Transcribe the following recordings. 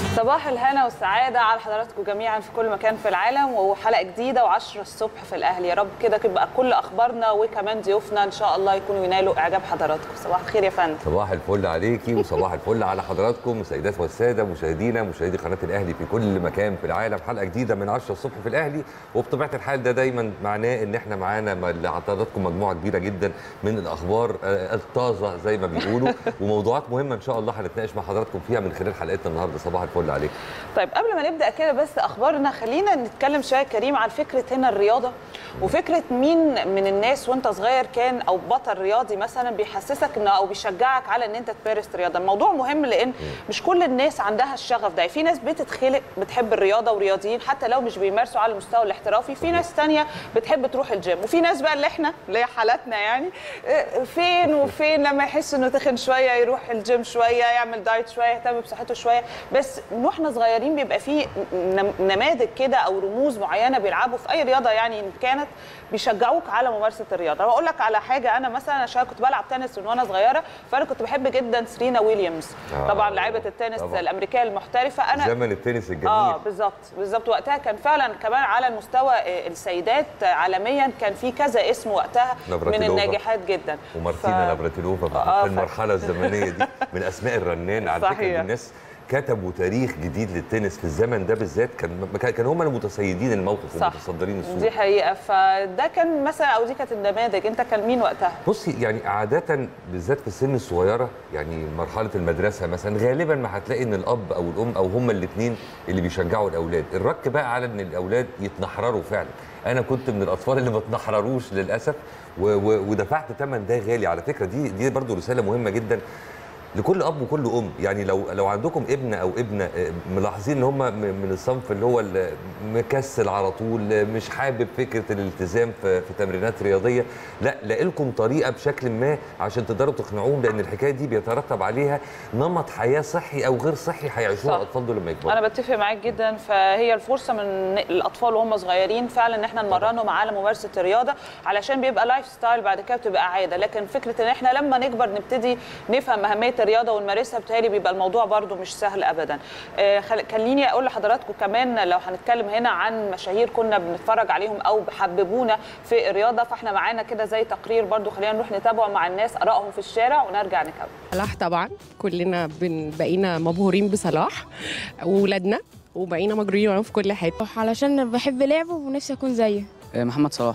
صباح الهنا والسعادة على حضراتكم جميعا في كل مكان في العالم وحلقة جديدة و10 الصبح في الأهلي يا رب كده تبقى كل أخبارنا وكمان ضيوفنا إن شاء الله يكونوا ينالوا إعجاب حضراتكم صباح الخير يا فندم صباح الفل عليكي وصباح الفل على حضراتكم السيدات والساده مشاهدينا مشاهدي قناه الاهلي في كل مكان في العالم حلقه جديده من 10 الصبح في الاهلي وبطبيعه الحال ده دايما معناه ان احنا معانا م- لحضراتكم مجموعه كبيره جدا من الاخبار آه، الطازه زي ما بيقولوا وموضوعات مهمه ان شاء الله هنتناقش مع حضراتكم فيها من خلال حلقتنا النهارده صباح الفل عليكم طيب قبل ما نبدا كده بس اخبارنا خلينا نتكلم شويه كريم عن فكره هنا الرياضه وفكره مين من الناس وانت صغير كان او بطل رياضي مثلا بيحسسك انه او بيشجعك على ان انت تمارس رياضه الموضوع مهم لان مش كل الناس عندها الشغف ده في ناس بتتخلق بتحب الرياضه ورياضيين حتى لو مش بيمارسوا على المستوى الاحترافي في ناس تانية بتحب تروح الجيم وفي ناس بقى اللي احنا اللي هي حالاتنا يعني آه، فين وفين لما يحس انه تخن شويه يروح الجيم شويه يعمل دايت شويه يهتم بصحته شويه بس من واحنا صغيرين بيبقى في نم- نماذج كده او رموز معينه بيلعبوا في اي رياضه يعني ان كانت بيشجعوك على ممارسه الرياضه واقول لك على حاجه انا مثلا عشان كنت بلعب تنس من وانا صغيره فانا كنت بحب جدا سيرينا ويليامز آه، طبعا لاعبه التنس طبعاً. الامريكيه المحترفه انا زمن التنس الجميل اه بالظبط بالظبط وقتها كان فعلا كمان على المستوى آه، السيدات عالميا كان في كذا اسم وقتها من نافراتيلوفا. الناجحات جدا ومارتينا ف- نافراتيلوفا في آه، ف- المرحله الزمنيه دي من اسماء الرنان على فكره صحيح. إن الناس كتبوا تاريخ جديد للتنس في الزمن ده بالذات كان كان هم المتصيدين الموقف صح ومتصدرين السوق دي حقيقه فده كان مثلا او دي كانت النماذج انت كان مين وقتها بصي يعني عادة بالذات في السن الصغيرة يعني مرحلة المدرسة مثلا غالبا ما هتلاقي ان الأب أو الأم أو هما الاثنين اللي بيشجعوا الأولاد، الرك بقى على ان الأولاد يتنحرروا فعلا، أنا كنت من الأطفال اللي ما اتنحرروش للأسف و و ودفعت ثمن ده غالي على فكرة دي دي برضه رسالة مهمة جدا لكل اب وكل ام يعني لو لو عندكم ابن او ابنه آه، ملاحظين ان هم م- من الصنف اللي هو ال- مكسل على طول آه، مش حابب فكره الالتزام في, في تمرينات رياضيه لا لاقي لكم طريقه بشكل ما عشان تقدروا تقنعوهم لان الحكايه دي بيترتب عليها نمط حياه صحي او غير صحي هيعيشوه صح. الاطفال دول لما يكبروا انا بتفق معاك جدا فهي الفرصه من الاطفال وهم صغيرين فعلا ان احنا نمرنهم على ممارسه الرياضه علشان بيبقى لايف ستايل بعد كده بتبقى عاده لكن فكره ان احنا لما نكبر نبتدي نفهم اهميه الرياضه ونمارسها بتهيألي بيبقى الموضوع برده مش سهل ابدا آه، خل- خليني اقول لحضراتكم كمان لو هنتكلم هنا عن مشاهير كنا بنتفرج عليهم او حببونا في الرياضه فاحنا معانا كده زي تقرير برده خلينا نروح نتابعه مع الناس ارائهم في الشارع ونرجع نكمل صلاح طبعا كلنا بن- بقينا مبهورين بصلاح وولادنا وبقينا مجرورين معاهم في كل حته علشان بحب لعبه ونفسي اكون زيه محمد صلاح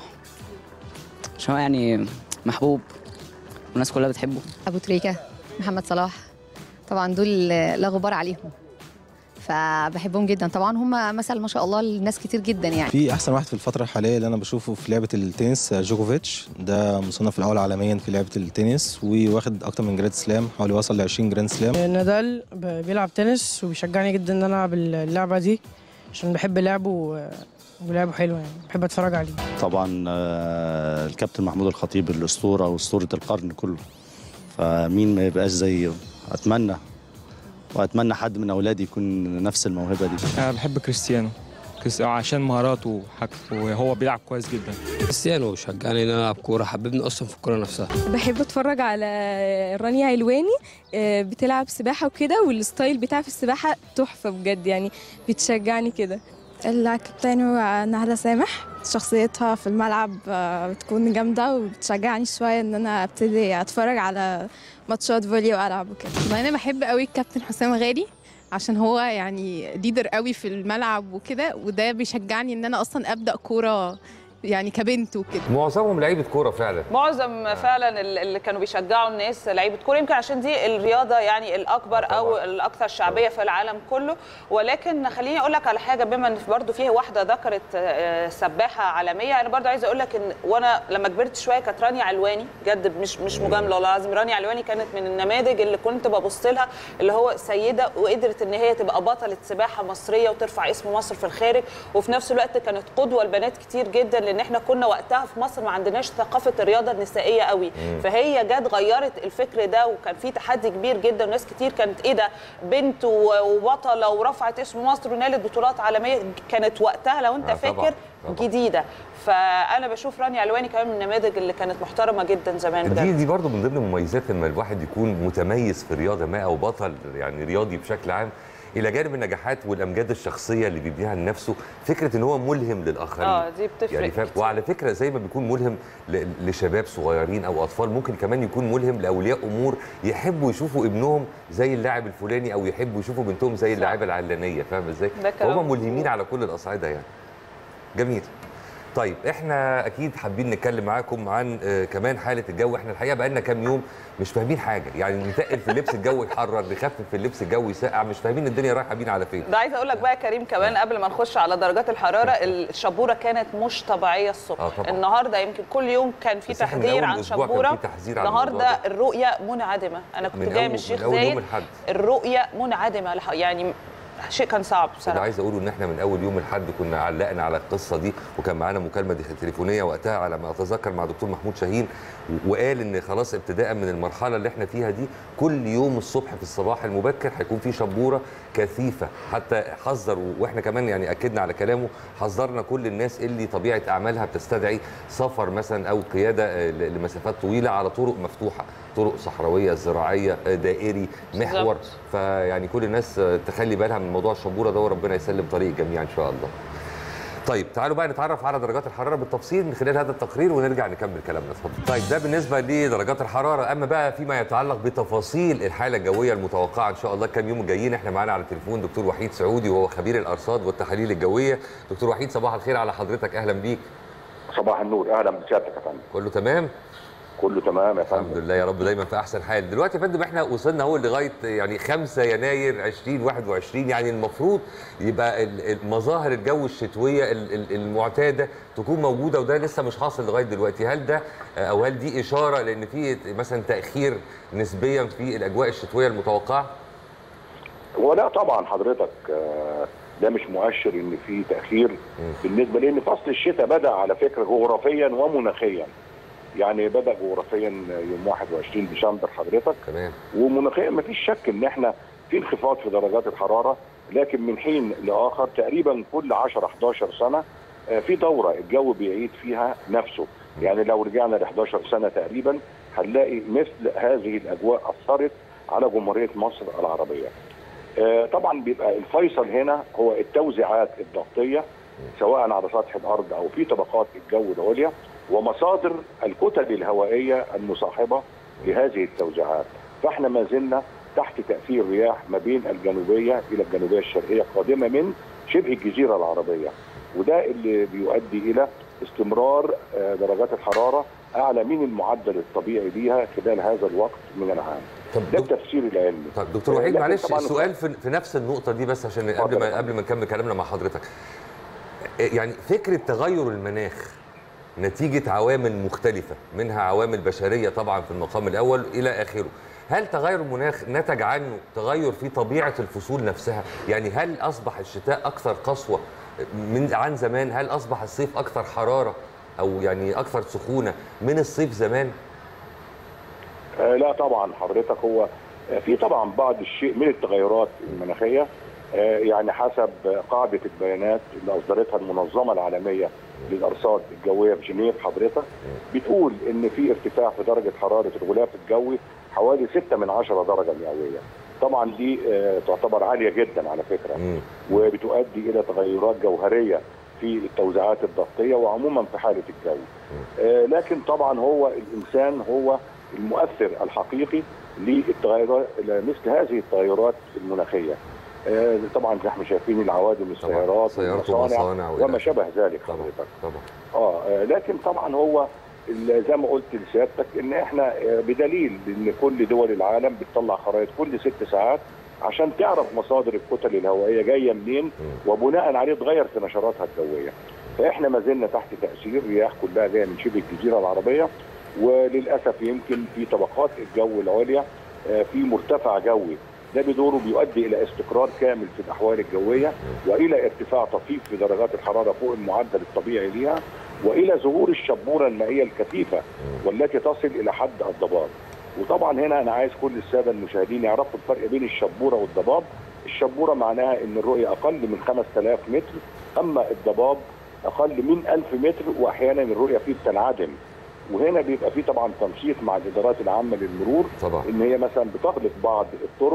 عشان هو يعني محبوب والناس كلها بتحبه ابو تريكه محمد صلاح طبعا دول لا غبار عليهم فبحبهم جدا طبعا هم مثل ما شاء الله لناس كتير جدا يعني في احسن واحد في الفتره الحاليه اللي انا بشوفه في لعبه التنس جوكوفيتش ده مصنف الاول عالميا في لعبه التنس وواخد اكتر من جراند سلام حوالي وصل ل 20 جراند سلام نادال ب- بيلعب تنس وبيشجعني جدا ان انا العب اللعبه دي عشان بحب لعبه و- ولعبه حلو يعني بحب اتفرج عليه طبعا آه، الكابتن محمود الخطيب الاسطوره واسطوره القرن كله فمين ما يبقاش زيه اتمنى واتمنى حد من اولادي يكون نفس الموهبه دي أنا بحب كريستيانو كريستيانو عشان مهاراته وحك- وهو بيلعب كويس جدا كريستيانو شجعني ان انا العب كوره حببني اصلا في الكوره نفسها بحب اتفرج على رانيا علواني آه، بتلعب سباحه وكده والستايل بتاعها في السباحه تحفه بجد يعني بتشجعني كده الكابتن هو نهلة سامح شخصيتها في الملعب آه، بتكون جامدة وبتشجعني شوية إن أنا أبتدي أتفرج على ماتشات فولي وألعب وكده انا بحب قوي الكابتن حسام غالي عشان هو يعني ليدر قوي في الملعب وكده وده بيشجعني ان انا اصلا ابدا كوره يعني كبنت وكده معظمهم لعيبه كوره فعلا معظم فعلا ال- اللي كانوا بيشجعوا الناس لعيبه كوره يمكن عشان دي الرياضه يعني الاكبر او الاكثر شعبيه في العالم كله ولكن خليني اقول لك على حاجه بما ان برضو فيه واحده ذكرت آه، سباحه عالميه انا برضو عايزه اقول لك ان وانا لما كبرت شويه كانت رانيا علواني بجد مش مش مجامله والله العظيم رانيا علواني كانت من النماذج اللي كنت ببص لها اللي هو سيده وقدرت ان هي تبقى بطله سباحه مصريه وترفع اسم مصر في الخارج وفي نفس الوقت كانت قدوه لبنات كتير جدا لان احنا كنا وقتها في مصر ما عندناش ثقافه الرياضه النسائيه قوي مم. فهي جت غيرت الفكر ده وكان في تحدي كبير جدا وناس كتير كانت ايه ده بنت و- وبطله ورفعت اسم مصر ونالت بطولات عالميه كانت وقتها لو انت آه، طبعاً، فاكر طبعاً. جديده فانا بشوف رانيا علواني كمان من النماذج اللي كانت محترمه جدا زمان دي بجد دي برضه من ضمن المميزات لما الواحد يكون متميز في رياضه ما او بطل يعني رياضي بشكل عام الى جانب النجاحات والامجاد الشخصيه اللي بيبنيها لنفسه فكره ان هو ملهم للاخرين اه دي بتفرق يعني فاهم كتير. وعلى فكره زي ما بيكون ملهم ل- لشباب صغيرين او اطفال ممكن كمان يكون ملهم لاولياء امور يحبوا يشوفوا ابنهم زي اللاعب الفلاني او يحبوا يشوفوا بنتهم زي اللاعبه العلانيه فاهم ازاي ده كلام فهم ملهمين على كل الاصعده يعني جميل طيب احنا اكيد حابين نتكلم معاكم عن آه، كمان حاله الجو احنا الحقيقه بقالنا كام يوم مش فاهمين حاجه يعني نتقل في اللبس الجو يحرر نخفف في اللبس الجو يسقع مش فاهمين الدنيا رايحه بينا على فين ده عايزه اقول لك بقى يا كريم كمان قبل ما نخش على درجات الحراره الشبوره كانت مش طبيعيه الصبح آه طبعاً. النهارده يمكن كل يوم كان في بس إحنا من تحذير أول عن أسبوع كان شبوره في تحذير عن الموضوع النهارده الرؤيه منعدمه انا كنت من جايه أول- من الشيخ من أول يوم زايد الأحد. الرؤيه منعدمه لح- يعني شيء كان صعب اللي بصراحه عايز اقوله ان احنا من اول يوم الحد كنا علقنا على القصه دي وكان معانا مكالمه دي- تليفونيه وقتها على ما اتذكر مع دكتور محمود شاهين و- وقال ان خلاص ابتداء من المرحله اللي احنا فيها دي كل يوم الصبح في الصباح المبكر هيكون في شبوره كثيفه حتى حذر و- واحنا كمان يعني اكدنا على كلامه حذرنا كل الناس اللي طبيعه اعمالها بتستدعي سفر مثلا او قياده آه، ل- لمسافات طويله على طرق مفتوحه طرق صحراويه زراعيه آه، دائري محور بالظبط. فيعني كل الناس آه، تخلي بالها من موضوع الشبوره ده وربنا يسلم طريق الجميع ان شاء الله. طيب تعالوا بقى نتعرف على درجات الحراره بالتفصيل من خلال هذا التقرير ونرجع نكمل كلامنا اتفضل. طيب ده بالنسبه لدرجات الحراره اما بقى فيما يتعلق بتفاصيل الحاله الجويه المتوقعه ان شاء الله كام يوم الجايين احنا معانا على التليفون دكتور وحيد سعودي وهو خبير الارصاد والتحاليل الجويه. دكتور وحيد صباح الخير على حضرتك اهلا بيك. صباح النور اهلا بسيادتك يا فندم كله تمام؟ كله تمام يا فندم الحمد لله يا رب دايما في احسن حال دلوقتي يا فندم احنا وصلنا اهو لغايه يعني 5 يناير 2021 يعني المفروض يبقى ال- ال- مظاهر الجو الشتويه ال- ال- المعتاده تكون موجوده وده لسه مش حاصل لغايه دلوقتي هل ده او هل دي اشاره لان في مثلا تاخير نسبيا في الاجواء الشتويه المتوقعه ولا طبعا حضرتك آه، ده مش مؤشر ان في تاخير بالنسبه لان فصل الشتاء بدا على فكره جغرافيا ومناخيا يعني بدا جغرافيا يوم 21 ديسمبر حضرتك تمام ومناخيا ما فيش شك ان احنا في انخفاض في درجات الحراره لكن من حين لاخر تقريبا كل 10 11 سنه آه، في دوره الجو بيعيد فيها نفسه يعني لو رجعنا ل 11 سنه تقريبا هنلاقي مثل هذه الاجواء اثرت على جمهوريه مصر العربيه. آه، طبعا بيبقى الفيصل هنا هو التوزيعات الضغطيه سواء على سطح الارض او في طبقات الجو العليا ومصادر الكتل الهوائيه المصاحبه لهذه التوزيعات فاحنا ما زلنا تحت تاثير رياح ما بين الجنوبيه الى الجنوبيه الشرقيه قادمه من شبه الجزيره العربيه وده اللي بيؤدي الى استمرار آه، درجات الحراره اعلى من المعدل الطبيعي ليها خلال هذا الوقت من العام ده التفسير العلمي طب دكتور وحيد لكن معلش طبعاً السؤال في, في نفس النقطه دي بس عشان قبل ما قبل ما نكمل كلامنا مع حضرتك يعني فكره تغير المناخ نتيجه عوامل مختلفه منها عوامل بشريه طبعا في المقام الاول الى اخره هل تغير المناخ نتج عنه تغير في طبيعه الفصول نفسها يعني هل اصبح الشتاء اكثر قسوه من عن زمان هل اصبح الصيف اكثر حراره او يعني اكثر سخونه من الصيف زمان آه لا طبعا حضرتك هو آه في طبعا بعض الشيء من التغيرات المناخيه آه يعني حسب قاعده البيانات اللي اصدرتها المنظمه العالميه للارصاد الجويه في جنيف حضرتك بتقول ان في ارتفاع في درجه حراره الغلاف الجوي حوالي 6 من 10 درجه مئويه طبعا دي آه تعتبر عاليه جدا على فكره وبتؤدي الى تغيرات جوهريه في التوزيعات الضغطيه وعموما في حاله الجو آه لكن طبعا هو الانسان هو المؤثر الحقيقي للتغيرات مثل هذه التغيرات المناخيه آه طبعا احنا شايفين العوادم السيارات سيارات ومصانع وما شابه ذلك حضرتك طبعا اه آه، لكن طبعا هو ال- زي ما قلت لسيادتك ان احنا آه، بدليل ان كل دول العالم بتطلع خرائط كل ست ساعات عشان تعرف مصادر الكتل الهوائيه جايه منين وبناء عليه تغير في نشراتها الجويه. فاحنا ما زلنا تحت تاثير رياح كلها جايه من شبه الجزيره العربيه وللاسف يمكن في طبقات الجو العليا آه، في مرتفع جوي ده بدوره بيؤدي الى استقرار كامل في الاحوال الجويه والى ارتفاع طفيف في درجات الحراره فوق المعدل الطبيعي ليها والى ظهور الشبوره المائيه الكثيفه والتي تصل الى حد الضباب. وطبعا هنا انا عايز كل الساده المشاهدين يعرفوا الفرق بين الشبوره والضباب. الشبوره معناها ان الرؤيه اقل من 5000 متر اما الضباب اقل من 1000 متر واحيانا الرؤيه فيه بتنعدم. وهنا بيبقى فيه طبعا تنسيق مع الادارات العامه للمرور طبعا ان هي مثلا بتغلق بعض الطرق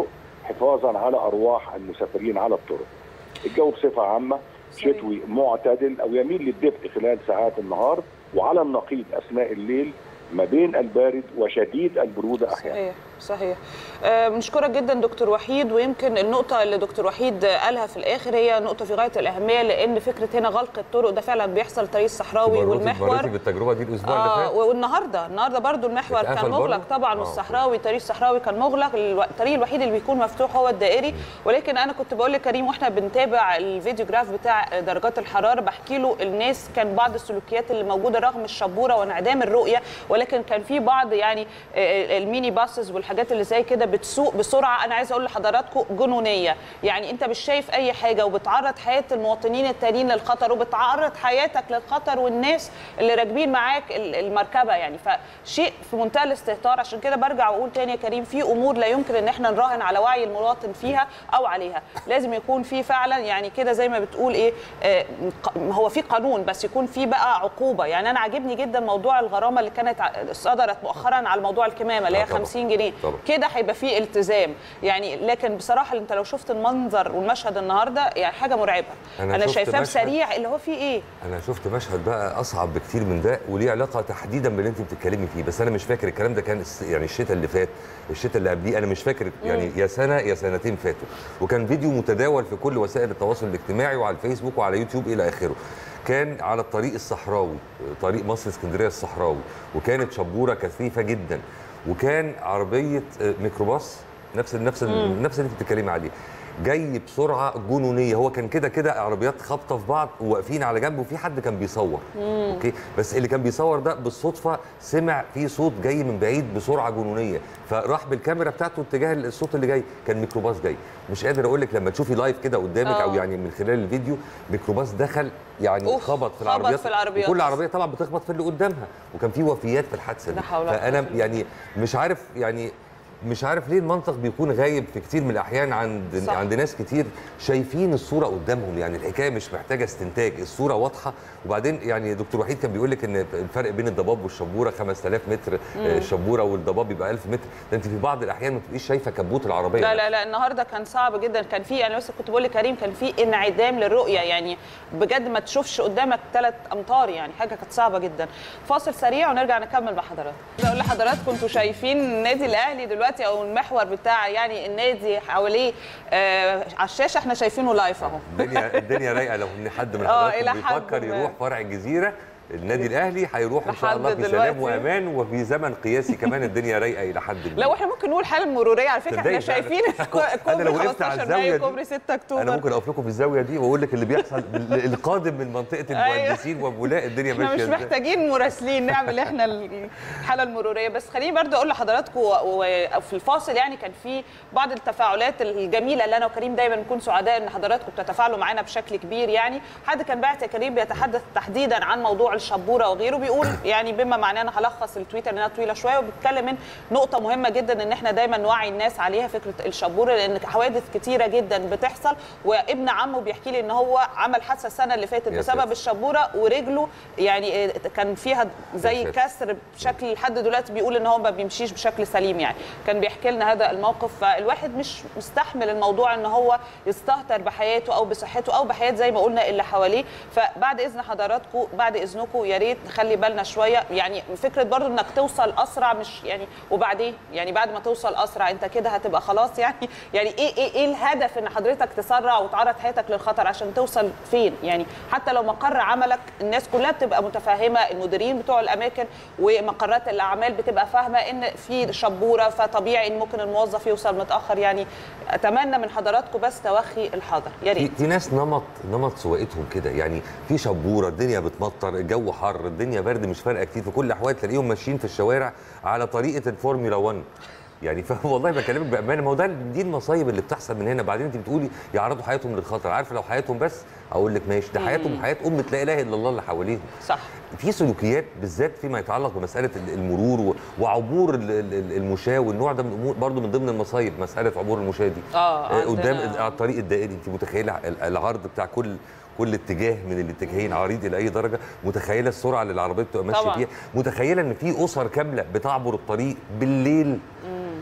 حفاظا على ارواح المسافرين على الطرق. الجو بصفه عامه شتوي معتدل او يميل للدفء خلال ساعات النهار وعلى النقيض اثناء الليل ما بين البارد وشديد البروده احيانا. صحيح صحيح آه، بنشكرك جدا دكتور وحيد ويمكن النقطه اللي دكتور وحيد قالها في الاخر هي نقطه في غايه الاهميه لان فكره هنا غلق الطرق ده فعلا بيحصل طريق الصحراوي مريتي- والمحور مريتي بالتجربه دي الاسبوع اللي اه فات والنهارده النهارده برضو المحور كان اتقفل مغلق برضو؟ طبعا آه، والصحراوي الطريق الصحراوي كان مغلق الو- الطريق الوحيد اللي بيكون مفتوح هو الدائري ولكن انا كنت بقول لكريم واحنا بنتابع الفيديو جراف بتاع درجات الحراره بحكي له الناس كان بعض السلوكيات اللي موجوده رغم الشبوره وانعدام الرؤيه ولكن كان في بعض يعني آه، الميني باسز والحاجات اللي زي كده بتسوق بسرعه انا عايزه اقول لحضراتكم جنونيه يعني انت مش شايف اي حاجه وبتعرض حياه المواطنين التانيين للخطر وبتعرض حياتك للخطر والناس اللي راكبين معاك ال- المركبه يعني فشيء في منتهى الاستهتار عشان كده برجع واقول تاني يا كريم في امور لا يمكن ان احنا نراهن على وعي المواطن فيها او عليها لازم يكون في فعلا يعني كده زي ما بتقول ايه آه، ق- هو في قانون بس يكون في بقى عقوبه يعني انا عاجبني جدا موضوع الغرامه اللي كانت ع- صدرت مؤخرا على موضوع الكمامه اللي آه هي طبعاً. 50 جنيه طبعاً. كده هيبقى فيه التزام يعني لكن بصراحه انت لو شفت المنظر والمشهد النهارده يعني حاجه مرعبه أنا انا شفت شايفاه مشهد- سريع اللي هو فيه ايه انا شفت مشهد بقى اصعب بكتير من ده وليه علاقه تحديدا باللي انت بتتكلمي فيه بس انا مش فاكر الكلام ده كان الس- يعني الشتاء اللي فات الشتاء اللي قبليه انا مش فاكر يعني يا سنه يا سنتين فاتوا وكان فيديو متداول في كل وسائل التواصل الاجتماعي وعلى الفيسبوك وعلى يوتيوب الى اخره كان على الطريق الصحراوي طريق مصر اسكندريه الصحراوي وكانت شبوره كثيفه جدا وكان عربيه آه، ميكروباص نفس نفس مم. نفس اللي انت بتتكلمي عليه جاي بسرعه جنونيه هو كان كده كده عربيات خابطه في بعض وواقفين على جنب وفي حد كان بيصور مم. اوكي بس اللي كان بيصور ده بالصدفه سمع في صوت جاي من بعيد بسرعه جنونيه فراح بالكاميرا بتاعته اتجاه الصوت اللي جاي كان ميكروباص جاي مش قادر اقول لك لما تشوفي لايف كده قدامك آه. او يعني من خلال الفيديو ميكروباص دخل يعني أوف، خبط في خبط العربيات في العربيات. وكل عربيه طبعا بتخبط في اللي قدامها وكان في وفيات في الحادثه دي لا حول ولا فانا قوة إلا يعني مش عارف يعني مش عارف ليه المنطق بيكون غايب في كتير من الاحيان عند صح. عند ناس كتير شايفين الصوره قدامهم يعني الحكايه مش محتاجه استنتاج الصوره واضحه وبعدين يعني دكتور وحيد كان بيقول لك ان الفرق بين الضباب والشبوره 5000 متر آه، مم. الشبوره والضباب بيبقى 1000 متر ده انت في بعض الاحيان ما تبقيش شايفه كبوت العربيه لا لا لا النهارده كان صعب جدا كان في انا لسه كنت بقول لكريم كان في انعدام للرؤيه يعني بجد ما تشوفش قدامك ثلاث امتار يعني حاجه كانت صعبه جدا فاصل سريع ونرجع نكمل مع حضراتكم اقول لحضراتكم انتوا شايفين النادي الاهلي دلوقتي او المحور بتاع يعني النادي حواليه آه على الشاشه احنا شايفينه لايف اهو الدنيا الدنيا رايقه لو ان حد من آه، حضراتكم إلى حد بيفكر ما. يروح فرع الجزيره النادي الاهلي هيروح ان شاء لحد الله في سلام دلوقتي. وامان وفي زمن قياسي كمان الدنيا رايقه الى حد ما لو احنا ممكن نقول حاله مروريه على فكره احنا تصدقي فعلا. شايفين انا لو كوبري وقفت على 15 الزاويه مايو دي كوبري 6 اكتوبر انا ممكن اقف لكم في الزاويه دي واقول لك اللي بيحصل القادم من منطقه المهندسين وابولاء الدنيا احنا ماشيه مش ازاي محتاجين مراسلين نعمل احنا الحاله المروريه بس خليني برضو اقول لحضراتكم وفي الفاصل يعني كان في بعض التفاعلات الجميله اللي انا وكريم دايما نكون سعداء ان حضراتكم بتتفاعلوا معانا بشكل كبير يعني حد كان باعت يا كريم بيتحدث تحديدا عن موضوع الشبوره وغيره بيقول يعني بما معناه انا هلخص التويتر لانها طويله شويه وبيتكلم من نقطه مهمه جدا ان احنا دايما نوعي الناس عليها فكره الشبوره لان حوادث كتيره جدا بتحصل وابن عمه بيحكي لي ان هو عمل حادثه السنه اللي فاتت يا بسبب ساتر. الشبوره ورجله يعني آه، كان فيها زي يا كسر بشكل لحد دلوقتي بيقول ان هو ما بيمشيش بشكل سليم يعني كان بيحكي لنا هذا الموقف فالواحد مش مستحمل الموضوع ان هو يستهتر بحياته او بصحته او بحياه زي ما قلنا اللي حواليه فبعد اذن حضراتكم بعد اذنكم يا ريت نخلي بالنا شويه يعني فكره برضو انك توصل اسرع مش يعني وبعدين يعني بعد ما توصل اسرع انت كده هتبقى خلاص يعني يعني ايه ايه ايه الهدف ان حضرتك تسرع وتعرض حياتك للخطر عشان توصل فين يعني حتى لو مقر عملك الناس كلها بتبقى متفاهمه المديرين بتوع الاماكن ومقرات الاعمال بتبقى فاهمه ان في شبوره فطبيعي ان ممكن الموظف يوصل متاخر يعني اتمنى من حضراتكم بس توخي الحذر يا في, ريت في ناس نمط نمط سواقتهم كده يعني في شبوره الدنيا بتمطر الجو حر الدنيا برد مش فارقه كتير في كل الاحوال تلاقيهم ماشيين في الشوارع على طريقه الفورمولا 1 يعني فاهم والله بكلمك بامانه ما هو ده دي المصايب اللي بتحصل من هنا بعدين انت بتقولي يعرضوا حياتهم للخطر عارفه لو حياتهم بس اقول لك ماشي ده حياتهم مم. حياه امه لا اله الا الله اللي حواليهم صح في سلوكيات بالذات فيما يتعلق بمساله المرور و- وعبور ال- ال- المشاه والنوع ده من الامور برضه من ضمن المصايب مساله عبور المشاه دي اه قدام عندنا- على الطريق الدائري انت متخيله ال- العرض بتاع كل كل اتجاه من الاتجاهين عريض الى اي درجه متخيله السرعه اللي العربيه بتبقى ماشيه طبعاً. فيها متخيله ان في اسر كامله بتعبر الطريق بالليل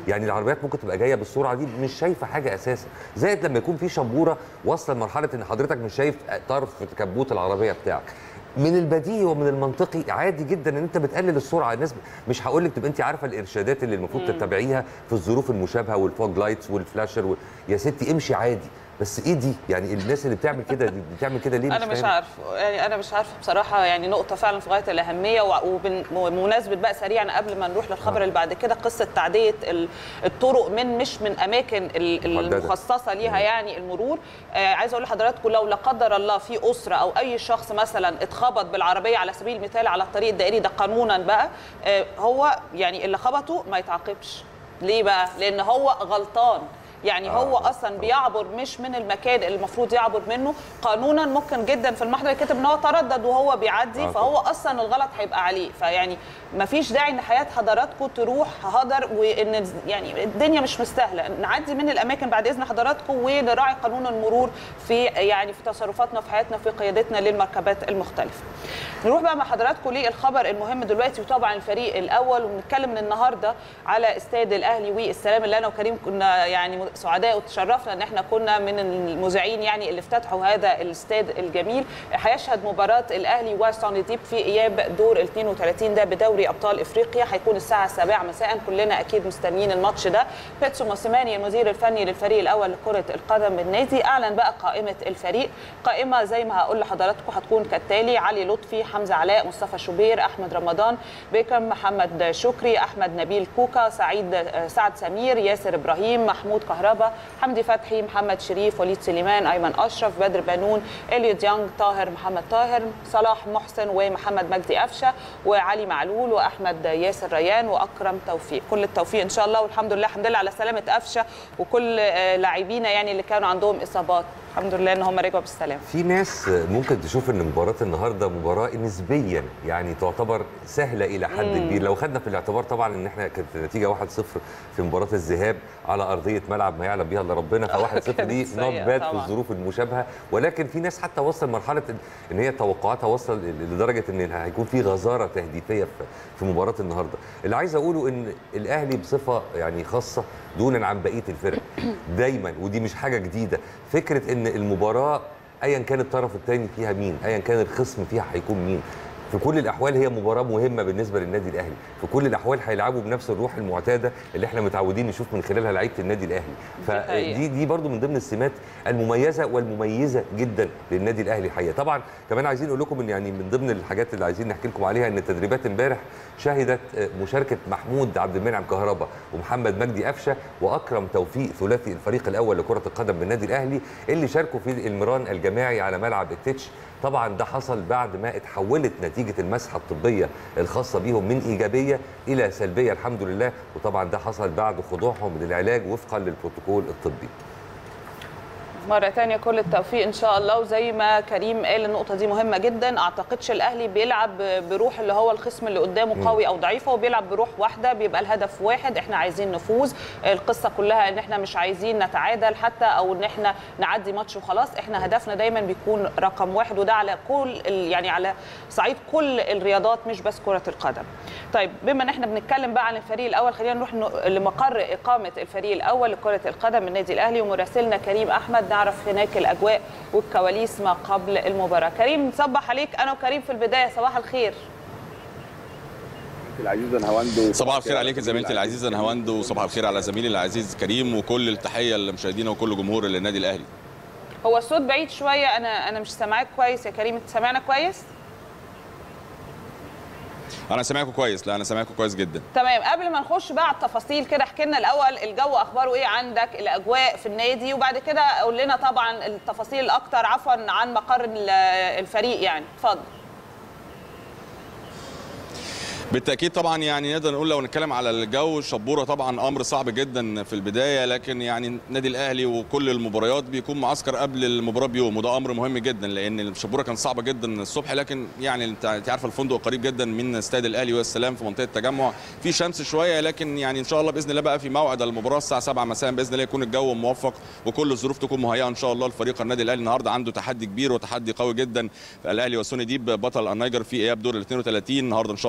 يعني العربيات ممكن تبقى جايه بالسرعه دي مش شايفه حاجه اساسا زائد لما يكون في شبوره واصله لمرحله ان حضرتك مش شايف طرف كبوت العربيه بتاعك من البديهي ومن المنطقي عادي جدا ان انت بتقلل السرعه الناس مش هقول لك تبقى انت عارفه الارشادات اللي المفروض مم. تتبعيها في الظروف المشابهه والفوج لايتس والفلاشر و... يا ستي امشي عادي بس ايه دي يعني الناس اللي بتعمل كده دي بتعمل كده ليه انا مش فاهم؟ عارفه يعني انا مش عارفه بصراحه يعني نقطه فعلا في غايه الاهميه وبمناسبه بقى سريعا قبل ما نروح للخبر اللي بعد كده قصه تعديه ال- الطرق من مش من اماكن ال- محددة. المخصصه ليها يعني المرور آه عايزه اقول لحضراتكم لو لا قدر الله في اسره او اي شخص مثلا اتخبط بالعربيه على سبيل المثال على الطريق الدائري ده قانونا بقى آه هو يعني اللي خبطه ما يتعاقبش ليه بقى لان هو غلطان يعني هو اصلا بيعبر مش من المكان اللي المفروض يعبر منه قانونا ممكن جدا في المحضر يكتب ان هو تردد وهو بيعدي آه فهو اصلا الغلط هيبقى عليه فيعني ما فيش داعي ان حياه حضراتكم تروح هدر وان يعني الدنيا مش مستاهله نعدي من الاماكن بعد اذن حضراتكم ونراعي قانون المرور في يعني في تصرفاتنا في حياتنا في قيادتنا للمركبات المختلفه نروح بقى مع حضراتكم للخبر المهم دلوقتي وطبعا الفريق الاول وبنتكلم من النهارده على استاد الاهلي والسلام اللي انا وكريم كنا يعني سعداء وتشرفنا ان احنا كنا من المذيعين يعني اللي افتتحوا هذا الاستاد الجميل هيشهد مباراه الاهلي وسان ديب في اياب دور ال 32 ده بدوري ابطال افريقيا هيكون الساعه 7 مساء كلنا اكيد مستنيين الماتش ده بيتسو موسيماني المدير الفني للفريق الاول لكره القدم بالنادي اعلن بقى قائمه الفريق قائمه زي ما هقول لحضراتكم هتكون كالتالي علي لطفي حمزه علاء مصطفى شوبير احمد رمضان بيكم محمد شكري احمد نبيل كوكا سعيد سعد سمير ياسر ابراهيم محمود كهربا حمدي فتحي محمد شريف وليد سليمان ايمن اشرف بدر بنون اليوت يانج طاهر محمد طاهر صلاح محسن ومحمد مجدي قفشه وعلي معلول واحمد ياسر ريان واكرم توفيق كل التوفيق ان شاء الله والحمد لله الحمد لله على سلامه قفشه وكل آه، لاعبينا يعني اللي كانوا عندهم اصابات الحمد لله ان هم رجعوا بالسلامه في ناس ممكن تشوف ان مباراه النهارده مباراه نسبيا يعني تعتبر سهله الى حد مم. كبير لو خدنا في الاعتبار طبعا ان احنا كانت النتيجه 1-0 في مباراه الذهاب على ارضيه ملعب ما يعلم بها الا ربنا ف1-0 دي كانت نوت سيئة باد في طبعاً. الظروف المشابهه ولكن في ناس حتى وصل مرحله ان هي توقعاتها وصل لدرجه ان هيكون في غزاره تهديفيه في- في مباراه النهارده اللي عايز اقوله ان الاهلي بصفه يعني خاصه دونا عن بقيه الفرق دايما ودي مش حاجه جديده فكره ان المباراه ايا كان الطرف الثاني فيها مين ايا كان الخصم فيها هيكون مين في كل الاحوال هي مباراه مهمه بالنسبه للنادي الاهلي في كل الاحوال هيلعبوا بنفس الروح المعتاده اللي احنا متعودين نشوف من خلالها لعيبه النادي الاهلي حقيقة. فدي دي برضو من ضمن السمات المميزه والمميزه جدا للنادي الاهلي الحقيقه طبعا كمان عايزين اقول لكم ان يعني من ضمن الحاجات اللي عايزين نحكي لكم عليها ان التدريبات امبارح شهدت مشاركه محمود عبد المنعم كهربا ومحمد مجدي قفشه واكرم توفيق ثلاثي الفريق الاول لكره القدم بالنادي الاهلي اللي شاركوا في المران الجماعي على ملعب التتش طبعا ده حصل بعد ما اتحولت نتيجه المسحه الطبيه الخاصه بيهم من ايجابيه الى سلبيه الحمد لله وطبعا ده حصل بعد خضوعهم للعلاج وفقا للبروتوكول الطبي مرة تانية كل التوفيق إن شاء الله وزي ما كريم قال النقطة دي مهمة جدا أعتقدش الأهلي بيلعب بروح اللي هو الخصم اللي قدامه مم. قوي أو ضعيف هو بيلعب بروح واحدة بيبقى الهدف واحد إحنا عايزين نفوز القصة كلها إن إحنا مش عايزين نتعادل حتى أو إن إحنا نعدي ماتش وخلاص إحنا هدفنا دايما بيكون رقم واحد وده على كل ال- يعني على صعيد كل الرياضات مش بس كرة القدم طيب بما إن إحنا بنتكلم بقى عن الفريق الأول خلينا نروح ن- لمقر إقامة الفريق الأول لكرة القدم النادي الأهلي ومراسلنا كريم أحمد نعرف هناك الأجواء والكواليس ما قبل المباراة كريم نصبح عليك أنا وكريم في البداية صباح الخير العزيزه نهاوند صباح الخير عليك زميلتي العزيزه نهاوند وصباح الخير على زميلي العزيز كريم وكل التحيه لمشاهدينا وكل جمهور النادي الاهلي هو الصوت بعيد شوية أنا أنا مش سامعاك كويس يا كريم أنت سامعنا كويس؟ انا سامعكم كويس لا انا سامعكم كويس جدا تمام قبل ما نخش بقى على التفاصيل كده احكي لنا الاول الجو اخباره ايه عندك الاجواء في النادي وبعد كده قول لنا طبعا التفاصيل الاكتر عفوا عن مقر ال- الفريق يعني اتفضل بالتاكيد طبعا يعني نقدر نقول لو نتكلم على الجو الشبوره طبعا امر صعب جدا في البدايه لكن يعني النادي الاهلي وكل المباريات بيكون معسكر قبل المباراه بيوم وده امر مهم جدا لان الشبوره كانت صعبه جدا الصبح لكن يعني انت انت عارفه الفندق قريب جدا من استاد الاهلي والسلام في منطقه التجمع في شمس شويه لكن يعني ان شاء الله باذن الله بقى في موعد المباراه الساعه 7 مساء باذن الله يكون الجو موفق وكل الظروف تكون مهيئه ان شاء الله لفريق النادي الاهلي النهارده عنده تحدي كبير وتحدي قوي جدا الاهلي وسوني ديب بطل النيجر في اياب دور ال 32 النهارده ان شاء الله 7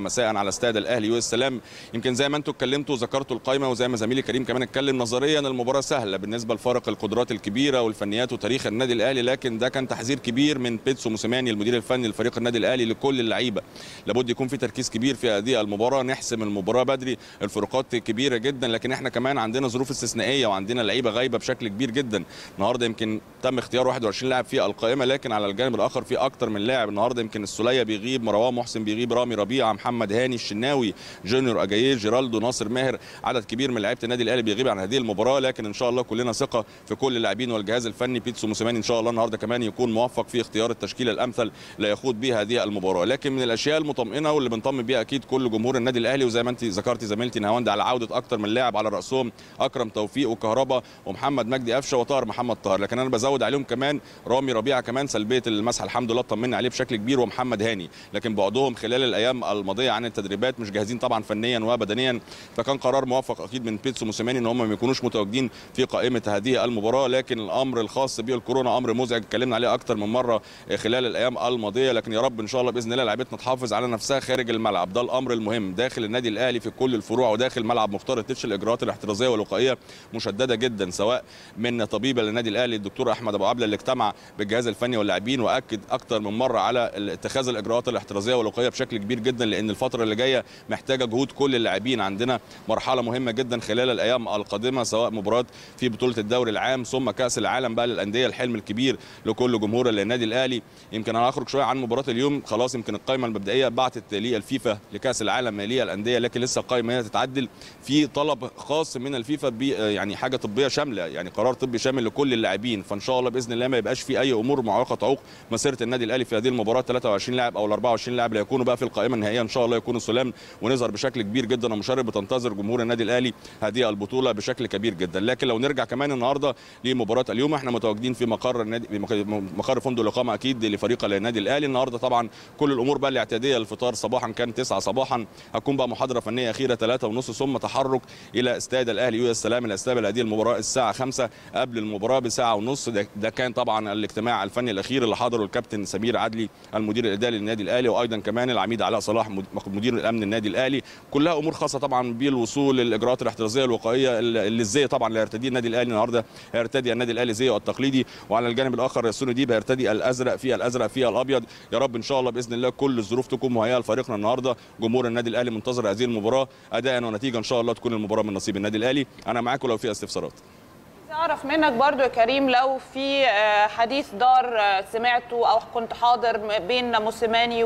مساء على استاد الاهلي والسلام يمكن زي ما انتم اتكلمتوا ذكرتوا القائمه وزي ما زميلي كريم كمان اتكلم نظريا المباراه سهله بالنسبه لفارق القدرات الكبيره والفنيات وتاريخ النادي الاهلي لكن ده كان تحذير كبير من بيتسو موسيماني المدير الفني لفريق النادي الاهلي لكل اللعيبه لابد يكون في تركيز كبير في هذه المباراه نحسم المباراه بدري الفروقات كبيره جدا لكن احنا كمان عندنا ظروف استثنائيه وعندنا لعيبه غايبه بشكل كبير جدا النهارده يمكن تم اختيار 21 لاعب في القائمه لكن على الجانب الاخر في اكتر من لاعب النهارده يمكن السوليه بيغيب مروان محسن بيغيب رامي ربيعه محمد هاني الشناوي جونيور اجاييه جيرالدو ناصر ماهر عدد كبير من لعيبه النادي الاهلي بيغيب عن هذه المباراه لكن ان شاء الله كلنا ثقه في كل اللاعبين والجهاز الفني بيتسو موسيماني ان شاء الله النهارده كمان يكون موفق في اختيار التشكيله الامثل ليخوض بها هذه المباراه لكن من الاشياء المطمئنه واللي بنطمن بيها اكيد كل جمهور النادي الاهلي وزي ما انت ذكرتي زميلتي نهاوند على عوده اكتر من لاعب على راسهم اكرم توفيق وكهربا ومحمد مجدي قفشه وطاهر محمد طاهر لكن انا بزود عليهم كمان رامي ربيعه كمان سلبيه المسح الحمد لله طمنا عليه بشكل كبير ومحمد هاني لكن بعدهم خلال الايام الماضيه عن التدريبات مش جاهزين طبعا فنيا وبدنيا فكان قرار موفق اكيد من بيتسو موسيماني ان هم ما يكونوش متواجدين في قائمه هذه المباراه لكن الامر الخاص بالكورونا امر مزعج اتكلمنا عليه اكتر من مره خلال الايام الماضيه لكن يا رب ان شاء الله باذن الله لعيبتنا تحافظ على نفسها خارج الملعب ده الامر المهم داخل النادي الاهلي في كل الفروع وداخل ملعب مختار التتش الاجراءات الاحترازيه والوقائيه مشدده جدا سواء من طبيب النادي الاهلي الدكتور احمد ابو عبله اللي اجتمع بالجهاز الفني واللاعبين واكد اكتر من مره على اتخاذ الاجراءات الاحترازيه والوقائيه بشكل كبير جدا لان الفتره اللي جايه محتاجه جهود كل اللاعبين عندنا مرحله مهمه جدا خلال الايام القادمه سواء مباراه في بطوله الدوري العام ثم كاس العالم بقى للانديه الحلم الكبير لكل جمهور النادي الاهلي يمكن انا هخرج شويه عن مباراه اليوم خلاص يمكن القائمه المبدئيه بعتت للفيفا لكاس العالم للانديه لكن لسه القائمه هي تتعدل في طلب خاص من الفيفا ب يعني حاجه طبيه شامله يعني قرار طبي شامل لكل اللاعبين فان شاء الله باذن الله ما يبقاش في اي امور معوقه تعوق مسيره النادي الاهلي في هذه المباراه 23 لاعب او ال 24 لاعب اللي هيكونوا بقى في القائمه النهائيه ان شاء الله يكونوا سلام ونظهر بشكل كبير جدا ومشرف بتنتظر جمهور النادي الاهلي هذه البطوله بشكل كبير جدا لكن لو نرجع كمان النهارده لمباراه اليوم احنا متواجدين في مقر النادي مقر فندق الاقامه اكيد لفريق النادي الاهلي النهارده طبعا كل الامور بقى الاعتياديه الفطار صباحا كان 9 صباحا هتكون بقى محاضره فنيه اخيره 3 ونص ثم تحرك الى استاد الاهلي يو السلام اللي استقبل هذه المباراه الساعه 5 قبل المباراه بساعه ونص ده, ده كان طبعا الاجتماع الفني الاخير اللي حضره الكابتن سمير عدلي المدير الاداري للنادي الاهلي وايضا كمان العميد علاء صلاح مدير الامن النادي الاهلي كلها امور خاصه طبعا بالوصول للاجراءات الاحترازيه الوقائيه اللي ازاي طبعا اللي هيرتديه النادي الاهلي النهارده هيرتدي النادي الاهلي زيه التقليدي وعلى الجانب الاخر سوني ديب هيرتدي الازرق في الازرق في الابيض يا رب ان شاء الله باذن الله كل الظروف تكون مهيئه لفريقنا النهارده جمهور النادي الاهلي منتظر هذه المباراه اداء ونتيجه ان شاء الله تكون المباراه من نصيب النادي الاهلي انا معاكم لو في استفسارات اعرف منك برضو يا كريم لو في حديث دار سمعته او كنت حاضر بين موسيماني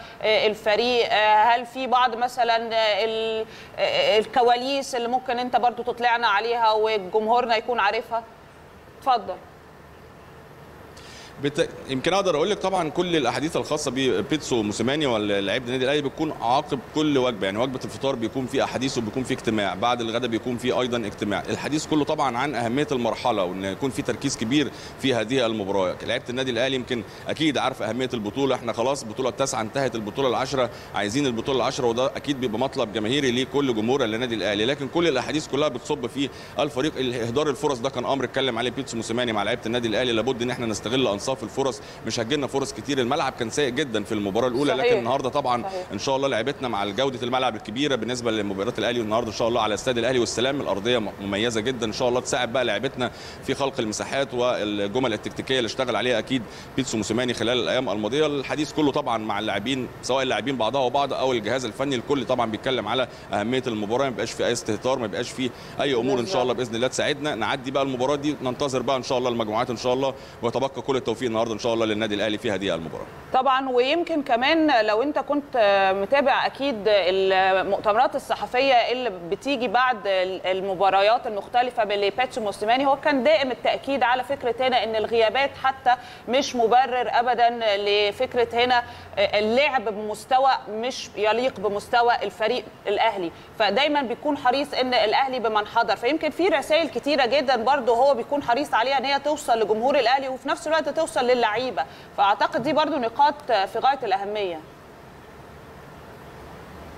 والفريق هل في بعض مثلا الكواليس اللي ممكن انت برضو تطلعنا عليها وجمهورنا يكون عارفها اتفضل بت... يمكن اقدر اقول لك طبعا كل الاحاديث الخاصه ببيتسو موسيماني ولاعيبه النادي الاهلي بتكون عقب كل وجبه يعني وجبه الفطار بيكون في احاديث وبيكون في اجتماع بعد الغداء بيكون في ايضا اجتماع الحديث كله طبعا عن اهميه المرحله وان يكون في تركيز كبير في هذه المباراه لعيبه النادي الاهلي يمكن اكيد عارفه اهميه البطوله احنا خلاص البطوله التاسعه انتهت البطوله العشره عايزين البطوله العشره وده اكيد بيبقى مطلب جماهيري لكل جمهور النادي الاهلي لكن كل الاحاديث كلها بتصب في الفريق اهدار الفرص ده كان امر اتكلم عليه بيتسو موسيماني مع لعيبه النادي الاهلي لابد ان احنا نستغل انصاف الفرص مش هتجيلنا فرص كتير الملعب كان سيء جدا في المباراه الاولى صحيح. لكن النهارده طبعا صحيح. ان شاء الله لعبتنا مع جوده الملعب الكبيره بالنسبه لمباراه الاهلي والنهارده ان شاء الله على استاد الاهلي والسلام الارضيه مميزه جدا ان شاء الله تساعد بقى لعبتنا في خلق المساحات والجمل التكتيكيه اللي اشتغل عليها اكيد بيتسو موسيماني خلال الايام الماضيه الحديث كله طبعا مع اللاعبين سواء اللاعبين بعضها وبعض او الجهاز الفني الكل طبعا بيتكلم على اهميه المباراه ما يبقاش في اي استهتار ما يبقاش في اي امور ان شاء الله باذن الله تساعدنا نعدي بقى المباراه دي ننتظر بقى ان شاء الله المجموعات ان شاء الله ويتبقى كل التوفيق النهارده ان شاء الله للنادي الاهلي في هذه المباراه طبعا ويمكن كمان لو انت كنت متابع اكيد المؤتمرات الصحفيه اللي بتيجي بعد المباريات المختلفه لباتشو موسيماني هو كان دائم التاكيد على فكره هنا ان الغيابات حتى مش مبرر ابدا لفكره هنا اللعب بمستوى مش يليق بمستوى الفريق الاهلي فدايما بيكون حريص ان الاهلي بمن حضر فيمكن في رسائل كتيره جدا برده هو بيكون حريص عليها ان هي توصل لجمهور الاهلي وفي نفس الوقت توصل للعيبه فاعتقد دي برده نقاط في غايه الاهميه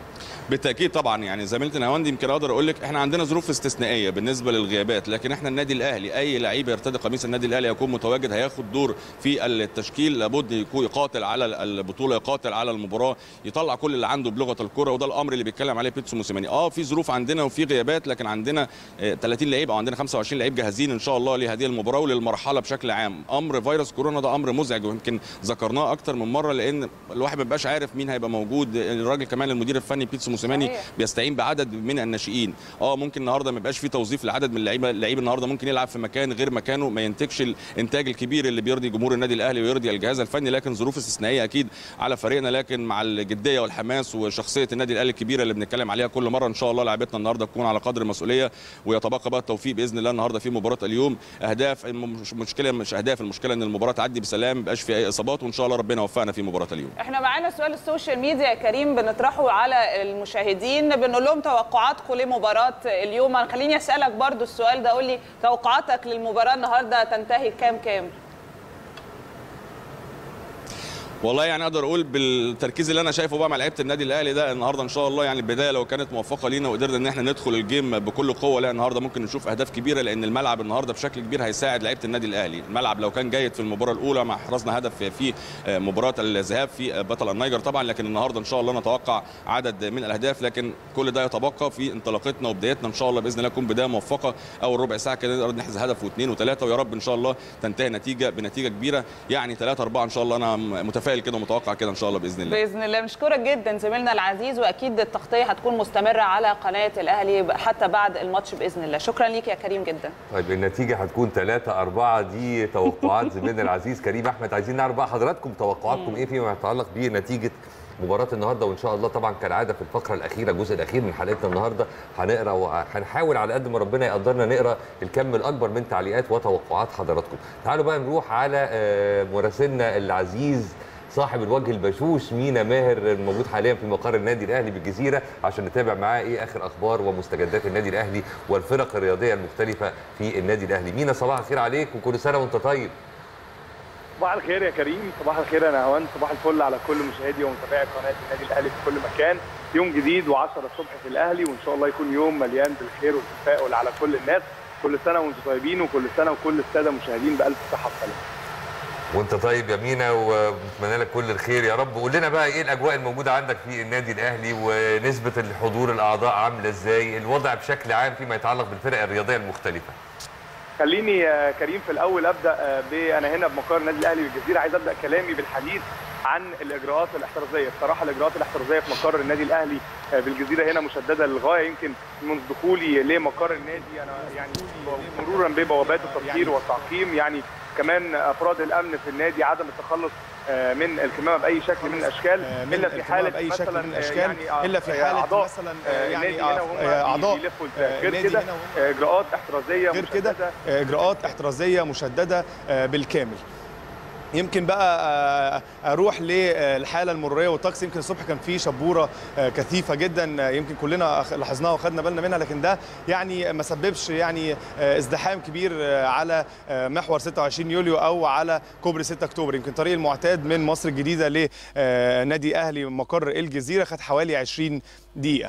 بالتاكيد طبعا يعني زميلتي نهاوند يمكن اقدر اقول لك احنا عندنا ظروف استثنائيه بالنسبه للغيابات لكن احنا النادي الاهلي اي لعيب يرتدي قميص النادي الاهلي يكون متواجد هياخد دور في التشكيل لابد يكون يقاتل على البطوله يقاتل على المباراه يطلع كل اللي عنده بلغه الكره وده الامر اللي بيتكلم عليه بيتسو موسيماني اه في ظروف عندنا وفي غيابات لكن عندنا آه، 30 لعيب او عندنا 25 لعيب جاهزين ان شاء الله لهذه المباراه وللمرحله بشكل عام امر فيروس كورونا ده امر مزعج ويمكن ذكرناه اكتر من مره لان الواحد ما بيبقاش عارف مين هيبقى موجود الراجل كمان المدير الفني بيتسو موسيماني صحيح. بيستعين بعدد من الناشئين اه ممكن النهارده ما يبقاش في توظيف لعدد من اللعيبه اللعيب النهارده ممكن يلعب في مكان غير مكانه ما ينتجش الانتاج الكبير اللي بيرضي جمهور النادي الاهلي ويرضي الجهاز الفني لكن ظروف استثنائيه اكيد على فريقنا لكن مع الجديه والحماس وشخصيه النادي الاهلي الكبيره اللي بنتكلم عليها كل مره ان شاء الله لعيبتنا النهارده تكون على قدر المسؤوليه ويتبقى بقى التوفيق باذن الله النهارده في مباراه اليوم اهداف مش مشكله مش اهداف المشكله ان المباراه تعدي بسلام ما يبقاش في اي اصابات وان شاء الله ربنا يوفقنا في مباراه اليوم احنا معانا سؤال السوشيال ميديا يا كريم بنطرحه على المشاهدين بنقول لهم توقعاتكم لمباراه اليوم أنا خليني اسالك برضو السؤال ده قول لي توقعاتك للمباراه النهارده تنتهي كام كام والله يعني اقدر اقول بالتركيز اللي انا شايفه بقى مع لعيبه النادي الاهلي ده النهارده ان شاء الله يعني البدايه لو كانت موفقه لينا وقدرنا ان احنا ندخل الجيم بكل قوه لا النهارده ممكن نشوف اهداف كبيره لان الملعب النهارده بشكل كبير هيساعد لعيبه النادي الاهلي الملعب لو كان جيد في المباراه الاولى مع حرزنا هدف في مباراه الذهاب في بطل النيجر طبعا لكن النهارده ان شاء الله نتوقع عدد من الاهداف لكن كل ده يتبقى في انطلاقتنا وبدايتنا ان شاء الله باذن الله تكون بدايه موفقه اول ربع ساعه كده نقدر نحرز هدف واثنين وثلاثه ويا رب ان شاء الله تنتهي نتيجه بنتيجه كبيره يعني 3 4 ان شاء الله انا متفائل كده ومتوقع كده ان شاء الله باذن الله باذن الله مشكورك جدا زميلنا العزيز واكيد التغطيه هتكون مستمره على قناه الاهلي حتى بعد الماتش باذن الله شكرا ليك يا كريم جدا طيب النتيجة هتكون 3 4 دي توقعات زميلنا العزيز كريم أحمد عايزين نعرف بقى حضراتكم توقعاتكم إيه فيما يتعلق بنتيجة مباراة النهارده وإن شاء الله طبعا كالعادة في الفقرة الأخيرة الجزء الأخير من حلقتنا النهارده هنقرا وهنحاول على قد ما ربنا يقدرنا نقرا الكم الأكبر من تعليقات وتوقعات حضراتكم. تعالوا بقى نروح على آه، مراسلنا العزيز صاحب الوجه البشوش مينا ماهر الموجود حاليا في مقر النادي الاهلي بالجزيره عشان نتابع معاه ايه اخر اخبار ومستجدات النادي الاهلي والفرق الرياضيه المختلفه في النادي الاهلي مينا صباح الخير عليك وكل سنه وانت طيب صباح الخير يا كريم صباح الخير يا نهوان صباح الفل على كل مشاهدي ومتابعي قناه النادي الاهلي في كل مكان يوم جديد و10 الصبح في الاهلي وان شاء الله يكون يوم مليان بالخير والتفاؤل على كل الناس كل سنه وانتم طيبين وكل سنه وكل الساده المشاهدين بالف صحه وسلامه وانت طيب يا مينا ونتمنى لك كل الخير يا رب قول لنا بقى ايه الاجواء الموجوده عندك في النادي الاهلي ونسبه الحضور الاعضاء عامله ازاي الوضع بشكل عام فيما يتعلق بالفرق الرياضيه المختلفه خليني يا كريم في الاول ابدا ب انا هنا بمقر النادي الاهلي بالجزيره عايز ابدا كلامي بالحديث عن الاجراءات الاحترازيه بصراحه الاجراءات الاحترازيه في مقر النادي الاهلي بالجزيره هنا مشدده للغايه يمكن منذ دخولي لمقر النادي انا يعني مرورا ببوابات التطهير والتعقيم يعني كمان افراد الامن في النادي عدم التخلص من الكمامه باي شكل من الاشكال الا في حاله باي شكل من الاشكال يعني الا في حاله مثلا يعني اعضاء غير كده اجراءات احترازيه غير كده اجراءات احترازيه مشدده بالكامل يمكن بقى اروح للحاله المروريه والطقس يمكن الصبح كان في شبوره كثيفه جدا يمكن كلنا لاحظناها وخدنا بالنا منها لكن ده يعني ما سببش يعني ازدحام كبير على محور 26 يوليو او على كوبري 6 اكتوبر يمكن طريق المعتاد من مصر الجديده لنادي اهلي مقر الجزيره خد حوالي 20 دقيقه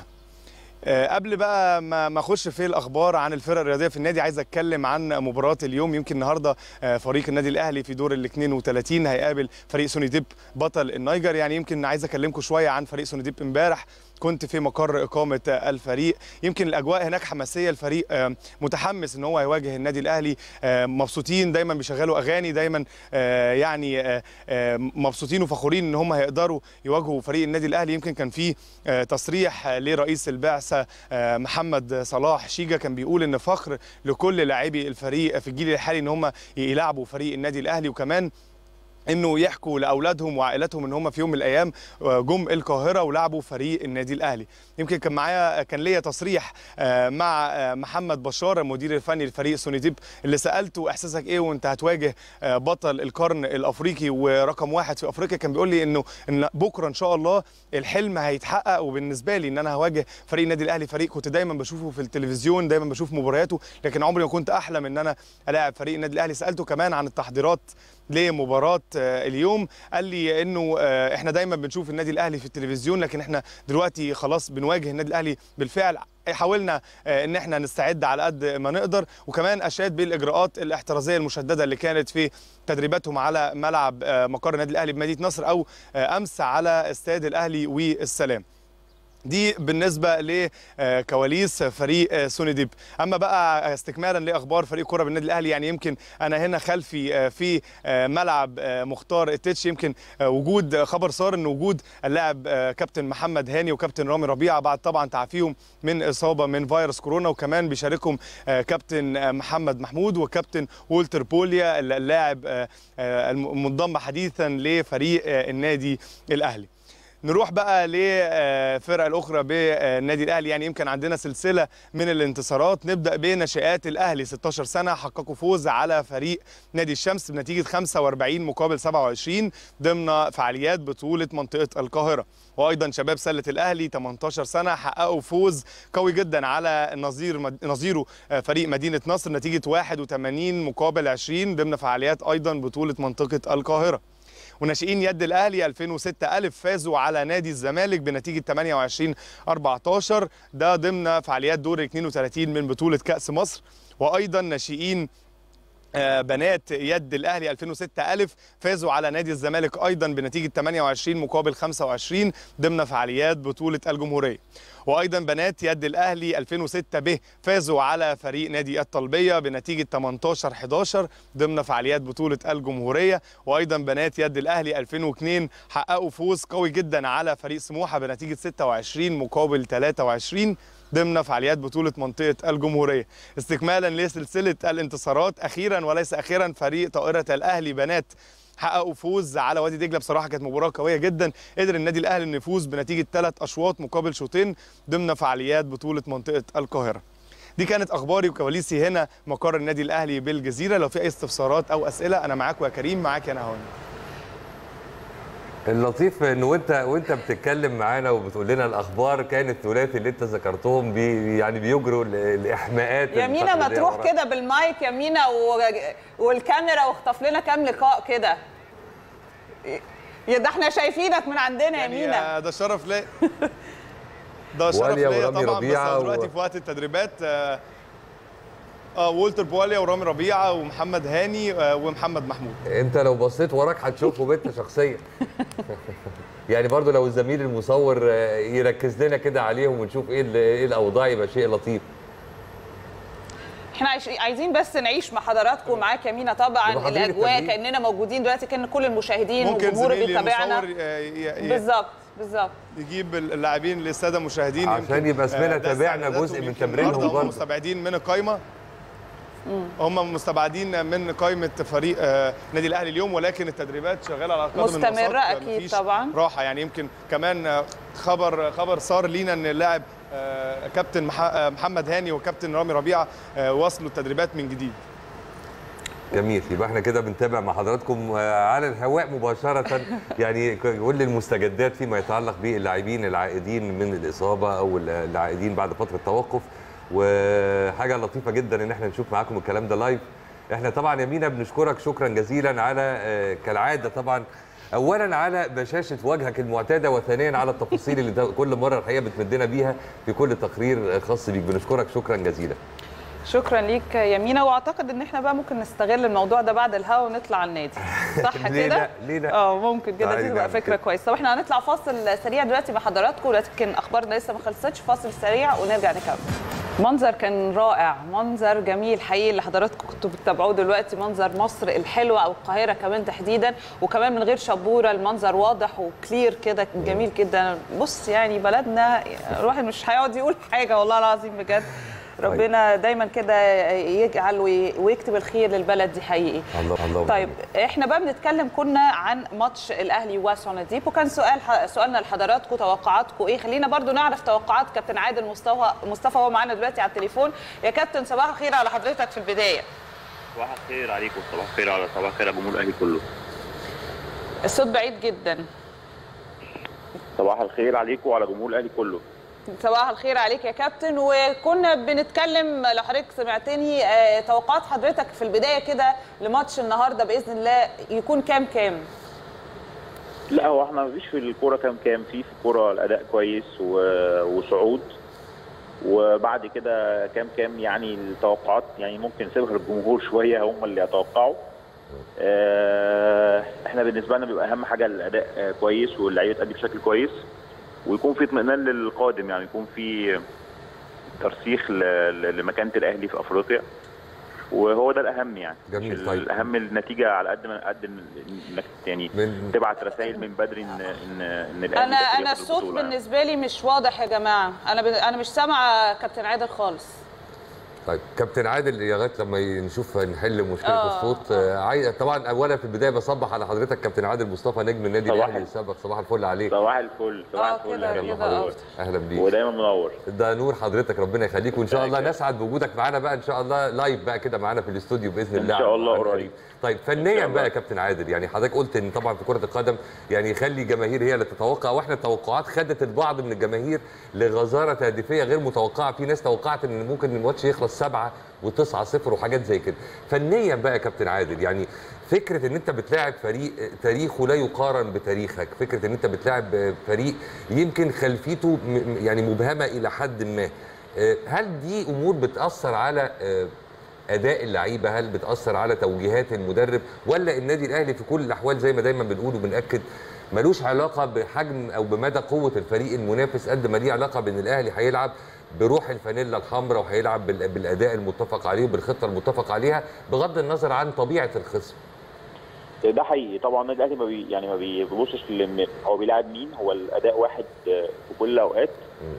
قبل بقى ما اخش في الاخبار عن الفرق الرياضيه في النادي عايز اتكلم عن مباراه اليوم يمكن النهارده فريق النادي الاهلي في دور ال 32 هيقابل فريق سوني ديب بطل النيجر يعني يمكن عايز اكلمكم شويه عن فريق سوني ديب امبارح كنت في مقر إقامة الفريق يمكن الأجواء هناك حماسية الفريق متحمس إن هو يواجه النادي الأهلي مبسوطين دايما بيشغلوا أغاني دايما يعني مبسوطين وفخورين إن هم هيقدروا يواجهوا فريق النادي الأهلي يمكن كان في تصريح لرئيس البعثة محمد صلاح شيجا كان بيقول إن فخر لكل لاعبي الفريق في الجيل الحالي إن هم يلعبوا فريق النادي الأهلي وكمان انه يحكوا لاولادهم وعائلاتهم ان هم في يوم من الايام جم القاهره ولعبوا فريق النادي الاهلي يمكن كان معايا كان ليا تصريح مع محمد بشار المدير الفني لفريق سوني ديب اللي سالته احساسك ايه وانت هتواجه بطل القرن الافريقي ورقم واحد في افريقيا كان بيقول لي انه ان بكره ان شاء الله الحلم هيتحقق وبالنسبه لي ان انا هواجه فريق النادي الاهلي فريق كنت دايما بشوفه في التلفزيون دايما بشوف مبارياته لكن عمري ما كنت احلم ان انا الاعب فريق النادي الاهلي سالته كمان عن التحضيرات لمباراه آه، اليوم قال لي انه آه، احنا دايما بنشوف النادي الاهلي في التلفزيون لكن احنا دلوقتي خلاص بنواجه النادي الاهلي بالفعل حاولنا آه، ان احنا نستعد على قد ما نقدر وكمان اشاد بالاجراءات الاحترازيه المشدده اللي كانت في تدريباتهم على ملعب آه، مقر النادي الاهلي بمدينه نصر او آه، امس على استاد الاهلي والسلام دي بالنسبه لكواليس فريق آه، سوني ديب اما بقى استكمالا لاخبار فريق كره بالنادي الاهلي يعني يمكن انا هنا خلفي آه، في آه، ملعب آه، مختار التتش يمكن آه، وجود خبر صار ان وجود اللاعب آه، كابتن محمد هاني وكابتن رامي ربيعه بعد طبعا تعافيهم من اصابه من فيروس كورونا وكمان بيشاركهم آه، كابتن آه، محمد محمود وكابتن وولتر بوليا اللاعب آه، آه، المنضم حديثا لفريق آه، النادي الاهلي نروح بقى للفرق الاخرى بالنادي الاهلي يعني يمكن عندنا سلسله من الانتصارات نبدا بناشئات الاهلي 16 سنه حققوا فوز على فريق نادي الشمس بنتيجه 45 مقابل 27 ضمن فعاليات بطوله منطقه القاهره وايضا شباب سله الاهلي 18 سنه حققوا فوز قوي جدا على نظير نظيره فريق مدينه نصر نتيجه 81 مقابل 20 ضمن فعاليات ايضا بطوله منطقه القاهره وناشئين يد الاهلي 2006 الف فازوا على نادي الزمالك بنتيجه 28 14 ده ضمن فعاليات دور 32 من بطوله كاس مصر وايضا ناشئين آه، بنات يد الاهلي 2006 الف فازوا على نادي الزمالك ايضا بنتيجه 28 مقابل 25 ضمن فعاليات بطوله الجمهوريه وايضا بنات يد الاهلي 2006 ب فازوا على فريق نادي الطلبيه بنتيجه 18 11 ضمن فعاليات بطوله الجمهوريه وايضا بنات يد الاهلي 2002 حققوا فوز قوي جدا على فريق سموحه بنتيجه 26 مقابل 23 ضمن فعاليات بطولة منطقة الجمهورية استكمالا لسلسلة الانتصارات أخيرا وليس أخيرا فريق طائرة الأهلي بنات حققوا فوز على وادي دجله بصراحه كانت مباراه قويه جدا قدر النادي الاهلي انه يفوز بنتيجه ثلاث اشواط مقابل شوطين ضمن فعاليات بطوله منطقه القاهره دي كانت اخباري وكواليسي هنا مقر النادي الاهلي بالجزيره لو في اي استفسارات او اسئله انا معاكم يا كريم معاك يا نهاوند اللطيف ان وانت وانت بتتكلم معانا وبتقول لنا الاخبار كان الثلاثي اللي انت ذكرتهم بي يعني بيجروا ال- الاحماءات يا مينا ما التقليدية تروح ورا. كده بالمايك يا مينا و... والكاميرا واخطف لنا كام لقاء كده يا ده احنا شايفينك من عندنا يا مينا يعني ده شرف ليا ده شرف واليا ليا ورامي طبعا ربيعة بس و- دلوقتي في وقت التدريبات آه آه، وولتر بواليا ورامي ربيعه ومحمد هاني آه ومحمد محمود انت لو بصيت وراك هتشوفه بنت شخصيه يعني برضو لو الزميل المصور آه، يركز لنا كده عليهم ونشوف ايه ال- ايه الاوضاع يبقى شيء لطيف احنا عايش- عايزين بس نعيش مع حضراتكم معاك يا مينا طبعا يبقى حضرتك الاجواء التمرين. كاننا موجودين دلوقتي كان كل المشاهدين ممكن والجمهور زميلي بيتابعنا المصور آه، ي- ي- بالظبط بالظبط يجيب اللاعبين للساده المشاهدين عشان يمكن، يبقى اسمنا آه، ده تابعنا استعداداتهم جزء من يمكن تمرينهم النهاردة هم برضه. مستبعدين من القايمه هم مستبعدين من قائمه فريق آه، نادي الاهلي اليوم ولكن التدريبات شغاله على قدم مستمرة المساق، أكيد مفيش طبعاً. راحه يعني يمكن كمان آه، خبر خبر صار لينا ان اللاعب آه، كابتن مح- آه، محمد هاني وكابتن رامي ربيعه آه، وصلوا التدريبات من جديد جميل يبقى احنا كده بنتابع مع حضراتكم آه، على الهواء مباشرة يعني كل المستجدات فيما يتعلق باللاعبين العائدين من الإصابة أو العائدين بعد فترة توقف وحاجة لطيفة جدا إن احنا نشوف معاكم الكلام ده لايف احنا طبعا يا مينا بنشكرك شكرا جزيلا على آه، كالعادة طبعا اولا على بشاشه وجهك المعتاده وثانيا على التفاصيل اللي ده- كل مره الحقيقه بتمدنا بيها في كل تقرير خاص بيك بنشكرك شكرا جزيلا شكرا ليك يا مينا واعتقد ان احنا بقى ممكن نستغل الموضوع ده بعد الهوا ونطلع النادي صح ليه كده لا؟ ليه لا؟ اه ممكن كده تعالي دي تبقى نعمل فكره كده. كويسه طب احنا هنطلع فاصل سريع دلوقتي مع حضراتكم لكن اخبارنا لسه ما خلصتش فاصل سريع ونرجع نكمل منظر كان رائع منظر جميل حقيقي اللي حضراتكم كنتوا بتتابعوه دلوقتي منظر مصر الحلوه او القاهره كمان تحديدا وكمان من غير شبوره المنظر واضح وكلير كده جميل جدا بص يعني بلدنا الواحد مش هيقعد يقول حاجه والله العظيم بجد ربنا دايما كده يجعل وي- ويكتب الخير للبلد دي حقيقي الله الله طيب احنا بقى بنتكلم كنا عن ماتش الاهلي وسونديب وكان سؤال سؤالنا لحضراتكم توقعاتكم ايه خلينا برضو نعرف توقعات كابتن عادل مصطفى مصطفى هو معانا دلوقتي على التليفون يا كابتن صباح الخير على حضرتك في البدايه صباح الخير عليكم صباح الخير على صباح الخير على جمهور الاهلي كله الصوت بعيد جدا صباح الخير عليكم وعلى جمهور الاهلي كله صباح الخير عليك يا كابتن وكنا بنتكلم لو حضرتك سمعتني آه، توقعات حضرتك في البدايه كده لماتش النهارده باذن الله يكون كام كام لا هو احنا مفيش في الكوره كام كام في في الكوره الاداء كويس و- وصعود وبعد كده كام كام يعني التوقعات يعني ممكن نسيبها للجمهور شويه هم اللي يتوقعوا آه، احنا بالنسبه لنا بيبقى اهم حاجه الاداء آه، كويس واللعيبه تأدي بشكل كويس ويكون في اطمئنان للقادم يعني يكون في ترسيخ ل- ل- لمكانه الاهلي في افريقيا وهو ده الاهم يعني جميل، مش طيب. الاهم النتيجه على قد ما قد إن- انك يعني من تبعت رسائل من بدري ان ان ان الاهلي انا داخل انا ياخد الصوت البطولة يعني. بالنسبه لي مش واضح يا جماعه انا ب... انا مش سامعه كابتن عادل خالص طيب كابتن عادل لغايه لما نشوف نحل مشكله آه، الصوت آه. عايز طبعا اولا في البدايه بصبح على حضرتك كابتن عادل مصطفى نجم النادي صباح الاهلي السابق صباح الفل عليك صباح الفل صباح آه، الفل كده- يا كده حضرتك. أفضل. اهلا بيك ودايما منور ده نور حضرتك ربنا يخليك وان شاء الله نسعد بوجودك معانا بقى ان شاء الله لايف بقى كده معانا في الاستوديو باذن إن الله شاء الله عن قريب. قريب. طيب فنيا بقى يا كابتن عادل يعني حضرتك قلت ان طبعا في كره القدم يعني خلي الجماهير هي اللي تتوقع واحنا التوقعات خدت البعض من الجماهير لغزاره تهديفيه غير متوقعه في ناس توقعت ان ممكن الماتش يخلص سبعة و9 صفر وحاجات زي كده فنيا بقى يا كابتن عادل يعني فكره ان انت بتلاعب فريق تاريخه لا يقارن بتاريخك فكره ان انت بتلاعب فريق يمكن خلفيته م- يعني مبهمه الى حد ما آه، هل دي امور بتاثر على آه، اداء اللعيبه هل بتاثر على توجيهات المدرب ولا النادي الاهلي في كل الاحوال زي ما دايما بنقول وبناكد ملوش علاقه بحجم او بمدى قوه الفريق المنافس قد ما ليه علاقه بان الاهلي هيلعب بروح الفانيلا الحمراء وهيلعب بال- بالاداء المتفق عليه وبالخطه المتفق عليها بغض النظر عن طبيعه الخصم ده حقيقي طبعا النادي الاهلي ما بي يعني ما بيبصش لان هو بيلاعب مين هو الاداء واحد آه، في كل الاوقات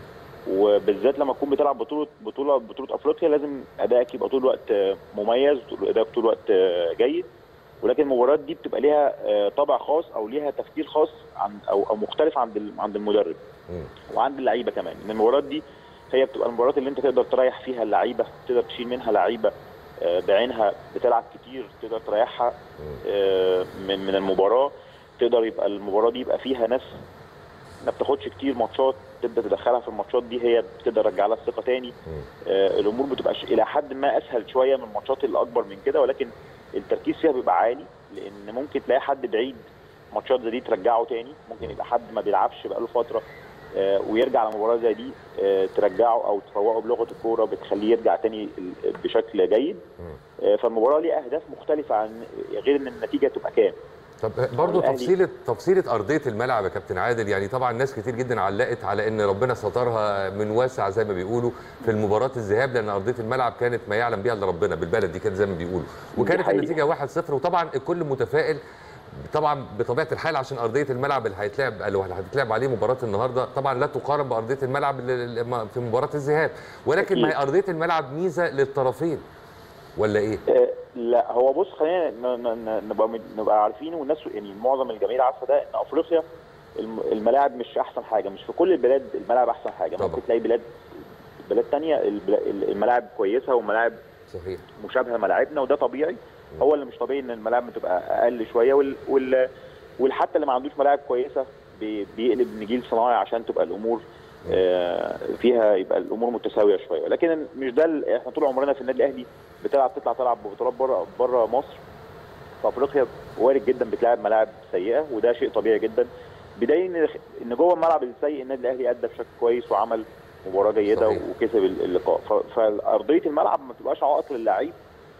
وبالذات لما تكون بتلعب بطوله بطوله بطوله افريقيا لازم ادائك يبقى طول الوقت آه، مميز ادائك طول الوقت آه، جيد ولكن المباريات دي بتبقى ليها آه، طابع خاص او ليها تفكير خاص عن او او مختلف عند ال- عند المدرب وعند اللعيبه كمان ان المباريات دي هي بتبقى المباريات اللي انت تقدر تريح فيها اللعيبه تقدر تشيل منها لعيبه آه، بعينها بتلعب كتير تقدر تريحها آه، من من المباراه تقدر يبقى المباراه دي يبقى فيها ناس ما بتاخدش كتير ماتشات تبدا تدخلها في الماتشات دي هي بتقدر ترجع لها الثقه تاني آه، الامور بتبقى ش- الى حد ما اسهل شويه من الماتشات اللي اكبر من كده ولكن التركيز فيها بيبقى عالي لان ممكن تلاقي حد بعيد ماتشات زي دي ترجعه تاني ممكن يبقى حد ما بيلعبش بقاله فتره آه، ويرجع على مباراه زي دي آه، ترجعه او تفوقه بلغه الكوره بتخليه يرجع تاني ال- بشكل جيد آه، فالمباراه ليها اهداف مختلفه عن غير ان النتيجه تبقى كام طب برضه الأهلي- تفصيله تفصيله ارضيه الملعب يا كابتن عادل يعني طبعا ناس كتير جدا علقت على ان ربنا سترها من واسع زي ما بيقولوا في المباراه الذهاب لان ارضيه الملعب كانت ما يعلم بها الا ربنا بالبلد دي كده زي ما بيقولوا وكانت حقيقة. النتيجه 1-0 وطبعا الكل متفائل طبعا بطبيعه الحال عشان ارضيه الملعب اللي هيتلعب اللي هتتلعب عليه مباراه النهارده طبعا لا تقارن بارضيه الملعب اللي- اللي في مباراه الذهاب ولكن ما هي ارضيه الملعب ميزه للطرفين ولا ايه؟ آه، لا هو بص خلينا ن- ن- ن- نبقى نبقى عارفين والناس يعني معظم الجماهير عارفه ده ان افريقيا الم- الملاعب مش احسن حاجه مش في كل البلاد الملاعب احسن حاجه طبعا. ممكن تلاقي بلاد بلاد تانية البلا- الملاعب كويسه وملاعب صحيح مشابهه ملاعبنا وده طبيعي هو اللي مش طبيعي ان الملاعب بتبقى اقل شويه وال وال والحتى اللي ما عندوش ملاعب كويسه بي- بيقلب نجيل صناعي عشان تبقى الامور آه، فيها يبقى الامور متساويه شويه لكن مش ده ال- احنا طول عمرنا في النادي الاهلي بتلعب تطلع تلعب ببطولات بره بره مصر في افريقيا وارد جدا بتلعب ملاعب سيئه وده شيء طبيعي جدا بدليل ان ان جوه الملعب السيء النادي الاهلي ادى بشكل كويس وعمل مباراه جيده صحيح. وكسب اللقاء ف- فارضيه الملعب ما بتبقاش عائق للعيب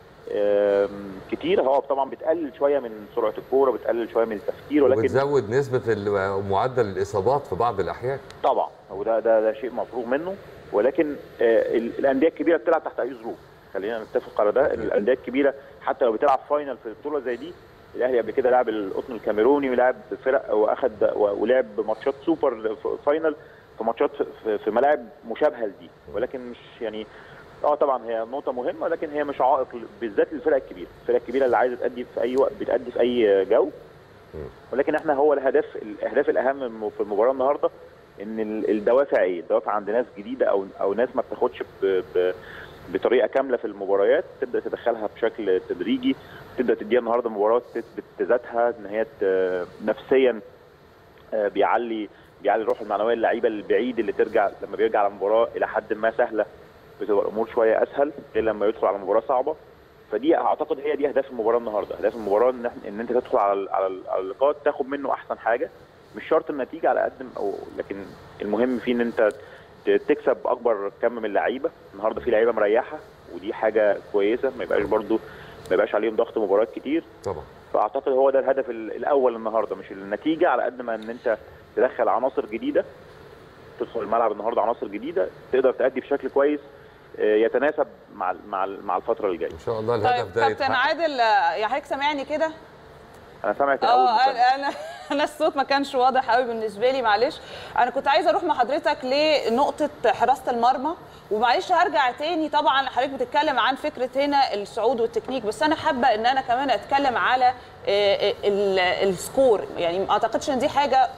آم، كتير هو طبعا بتقلل شويه من سرعه الكوره بتقلل شويه من التفكير ولكن وبتزود نسبه ال- معدل الاصابات في بعض الاحيان طبعا وده ده ده شيء مفروغ منه ولكن آه، ال- الانديه الكبيره بتلعب تحت اي ظروف خلينا نتفق على ده الانديه الكبيره حتى لو بتلعب فاينل في بطوله زي دي الاهلي قبل كده لعب القطن الكاميروني ولعب فرق واخد و- ولعب ماتشات سوبر ف- فاينل في ماتشات في- في, في ملاعب مشابهه لدي ولكن مش يعني اه طبعا هي نقطه مهمه لكن هي مش عائق بالذات للفرق الكبيره الفرق الكبيره اللي عايزه تأدي في اي وقت بتأدي في اي جو ولكن احنا هو الهدف الاهداف الاهم في المباراه النهارده ان ال- الدوافع ايه؟ الدوافع عند ناس جديده او او ناس ما بتاخدش ب- ب- بطريقه كامله في المباريات تبدا تدخلها بشكل تدريجي تبدا تديها النهارده مباراه تثبت ذاتها ان هي ت- نفسيا آه، بيعلي بيعلي الروح المعنويه للعيبه البعيد اللي ترجع لما بيرجع على مباراه الى حد ما سهله بتبقى الامور شويه اسهل غير لما يدخل على مباراه صعبه فدي اعتقد هي دي اهداف المباراه النهارده اهداف المباراه ان إحنا- ان انت تدخل على ال- على ال- على اللقاء تاخد منه احسن حاجه مش شرط النتيجه على قد ما- او لكن المهم فيه ان انت ت- تكسب اكبر كم من اللعيبه النهارده في لعيبه مريحه ودي حاجه كويسه ما يبقاش برضو ما يبقاش عليهم ضغط مباريات كتير طبعا فاعتقد هو ده الهدف ال- الاول النهارده مش النتيجه على قد ما ان انت تدخل عناصر جديده تدخل الملعب النهارده عناصر جديده تقدر تأدي بشكل كويس آه، يتناسب مع ال- مع ال- مع الفتره اللي جايه ان شاء الله طيب كابتن عادل آه، يا حضرتك سامعني كده انا سامعك الاول اه مكالمة. انا انا الصوت ما كانش واضح قوي بالنسبه لي معلش انا كنت عايزه اروح مع حضرتك لنقطه حراسه المرمى ومعلش هرجع تاني طبعا حضرتك بتتكلم عن فكره هنا الصعود والتكنيك بس انا حابه ان انا كمان اتكلم على آه، ال- السكور يعني ما اعتقدش ان دي حاجه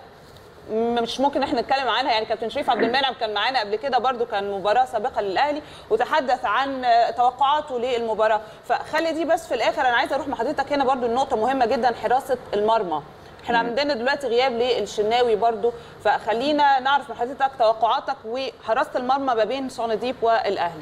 مش ممكن احنا نتكلم عنها يعني كابتن شريف عبد المنعم كان معانا قبل كده برضو كان مباراه سابقه للاهلي وتحدث عن توقعاته للمباراه فخلي دي بس في الاخر انا عايزه اروح مع حضرتك هنا برضو النقطه مهمه جدا حراسه المرمى احنا عندنا دلوقتي غياب للشناوي برضو فخلينا نعرف من حضرتك توقعاتك وحراسه المرمى ما بين سونديب والاهلي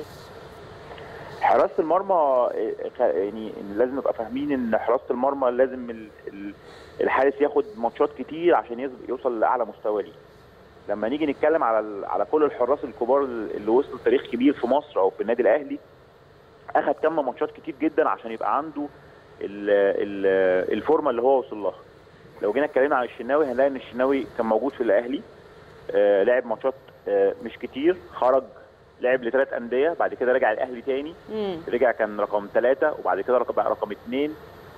حراسه المرمى آه، خ- يعني لازم نبقى فاهمين ان حراسه المرمى لازم ال- ال- الحارس ياخد ماتشات كتير عشان يز- يوصل لاعلى مستوى ليه لما نيجي نتكلم على ال- على كل الحراس الكبار اللي وصلوا تاريخ كبير في مصر او في النادي الاهلي اخد كم ماتشات كتير جدا عشان يبقى عنده ال ال الفورمه اللي هو وصل لها لو جينا اتكلمنا عن الشناوي هنلاقي ان الشناوي كان موجود في الاهلي آه لعب ماتشات آه مش كتير خرج لعب لثلاث انديه بعد كده رجع الاهلي تاني رجع كان رقم ثلاثة وبعد كده رقم بقى رقم اثنين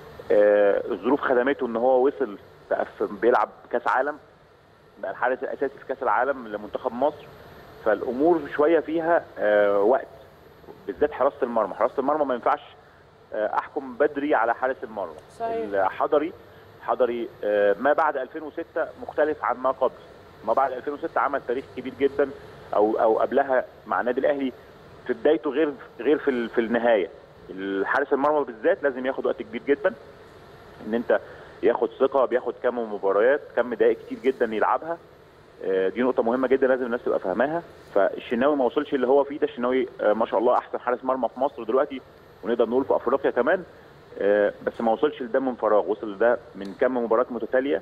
آه الظروف خدمته ان هو وصل بقى في- بيلعب كاس عالم بقى الحارس الاساسي في كاس العالم لمنتخب مصر فالامور شويه فيها آه وقت بالذات حراسه المرمى حراسه المرمى ما ينفعش آه احكم بدري على حارس المرمى صحيح. الحضري حضري آه ما بعد 2006 مختلف عن ما قبل ما بعد 2006 عمل تاريخ كبير جدا او او قبلها مع النادي الاهلي في بدايته غير غير في ال- في النهايه الحارس المرمى بالذات لازم ياخد وقت كبير جدا ان انت ياخد ثقه بياخد كم مباريات كم دقائق كتير جدا يلعبها آه، دي نقطه مهمه جدا لازم الناس تبقى فاهماها فالشناوي ما وصلش اللي هو فيه ده الشناوي آه، ما شاء الله احسن حارس مرمى في مصر دلوقتي ونقدر نقول في افريقيا كمان آه، بس ما وصلش لده من فراغ وصل لده من كم مباريات متتاليه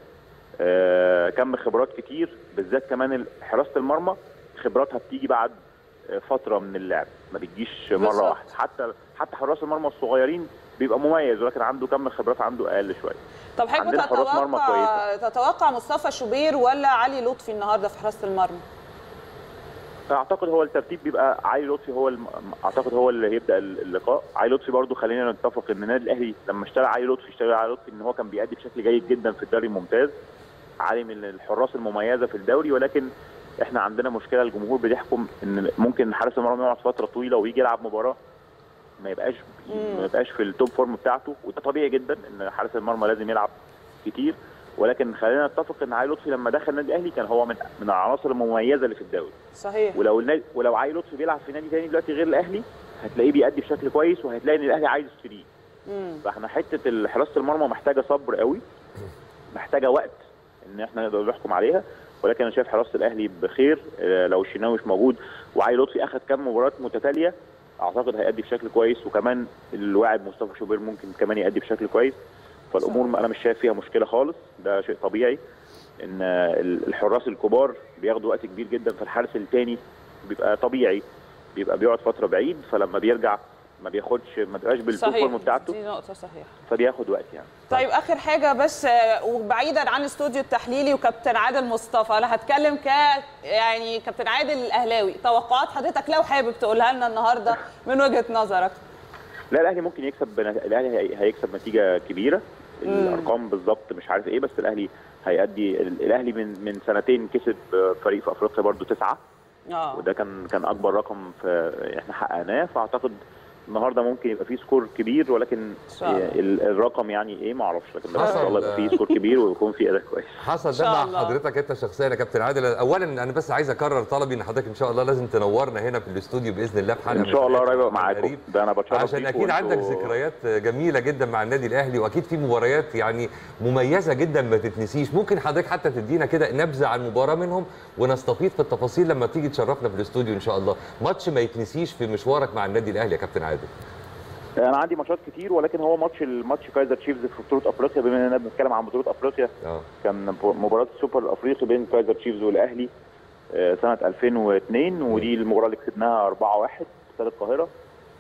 آه، كم خبرات كتير بالذات كمان ال- حراسه المرمى خبراتها بتيجي بعد آه، فتره من اللعب ما بتجيش مره بالظبط. واحده حتى حتى حراس المرمى الصغيرين بيبقى مميز ولكن عنده كم خبرات عنده اقل شويه طب حضرتك عندنا حراس مرمى تتوقع تتوقع مصطفى شوبير ولا علي لطفي النهارده في حراسه المرمى اعتقد هو الترتيب بيبقى علي لطفي هو الم... اعتقد هو اللي هيبدا اللقاء علي لطفي برضو خلينا نتفق ان النادي الاهلي لما اشترى علي لطفي اشترى علي لطفي ان هو كان بيأدي بشكل جيد جدا في الدوري الممتاز علي من الحراس المميزه في الدوري ولكن احنا عندنا مشكله الجمهور بيحكم ان ممكن حارس المرمى يقعد فتره طويله ويجي يلعب مباراه ما يبقاش ما يبقاش في التوب فورم بتاعته وده طبيعي جدا ان حارس المرمى لازم يلعب كتير ولكن خلينا نتفق ان علي لطفي لما دخل النادي الاهلي كان هو من من العناصر المميزه اللي في الدوري صحيح ولو النادي ولو علي لطفي بيلعب في نادي تاني دلوقتي غير الاهلي هتلاقيه بيأدي بشكل كويس وهتلاقي ان الاهلي عايز يشتريه مم. فاحنا حته حراسه المرمى محتاجه صبر قوي محتاجه وقت ان احنا نقدر نحكم عليها ولكن انا شايف حراسه الاهلي بخير آه، لو الشناوي مش موجود وعلي لطفي اخذ كام مباراه متتاليه اعتقد هيأدي بشكل كويس وكمان الواعد مصطفى شوبير ممكن كمان يأدي بشكل كويس فالامور انا مش شايف فيها مشكله خالص ده شيء طبيعي ان آه، الحراس الكبار بياخدوا وقت كبير جدا في الحارس الثاني بيبقى طبيعي بيبقى بيقعد فتره بعيد فلما بيرجع ما بياخدش ما بيبقاش بالتوب صحيح فورم بتاعته دي نقطه صحيحه فبياخد وقت يعني طيب اخر حاجه بس آه، وبعيدا عن الاستوديو التحليلي وكابتن عادل مصطفى انا هتكلم ك يعني كابتن عادل الاهلاوي توقعات حضرتك لو حابب تقولها لنا النهارده من وجهه نظرك لا الاهلي ممكن يكسب بنا- الاهلي هي- هيكسب نتيجه كبيره مم. الارقام بالظبط مش عارف ايه بس الاهلي هيأدي الاهلي من من سنتين كسب فريق في افريقيا برضو تسعه اه وده كان كان اكبر رقم في احنا حققناه فاعتقد النهارده ممكن يبقى فيه سكور كبير ولكن شاء الله. ال- الرقم يعني ايه ما اعرفش لكن بس ان حصل- شاء الله يبقى فيه سكور كبير ويكون فيه اداء كويس حصل إن ده شاء مع الله. حضرتك انت شخصيا يا كابتن عادل اولا انا بس عايز اكرر طلبي ان حضرتك ان شاء الله لازم تنورنا هنا في الاستوديو باذن الله في حلقه ان من شاء الله حلقات قريب العالم معاكم الغريب. ده انا بتشرف عشان بيكم اكيد عندك وانتوا- ذكريات جميله جدا مع النادي الاهلي واكيد في مباريات يعني مميزه جدا ما تتنسيش ممكن حضرتك حتى تدينا كده نبذه عن مباراه منهم ونستفيض في التفاصيل لما تيجي تشرفنا في الاستوديو ان شاء الله ماتش ما يتنسيش في مشوارك مع النادي الاهلي يا كابتن عادل انا عندي ماتشات كتير ولكن هو ماتش الماتش كايزر تشيفز في بطوله افريقيا بما اننا بنتكلم عن بطوله افريقيا اه كان مباراه السوبر الافريقي بين كايزر تشيفز والاهلي آه، سنه 2002 ودي المباراه اللي كسبناها 4-1 في استاد القاهره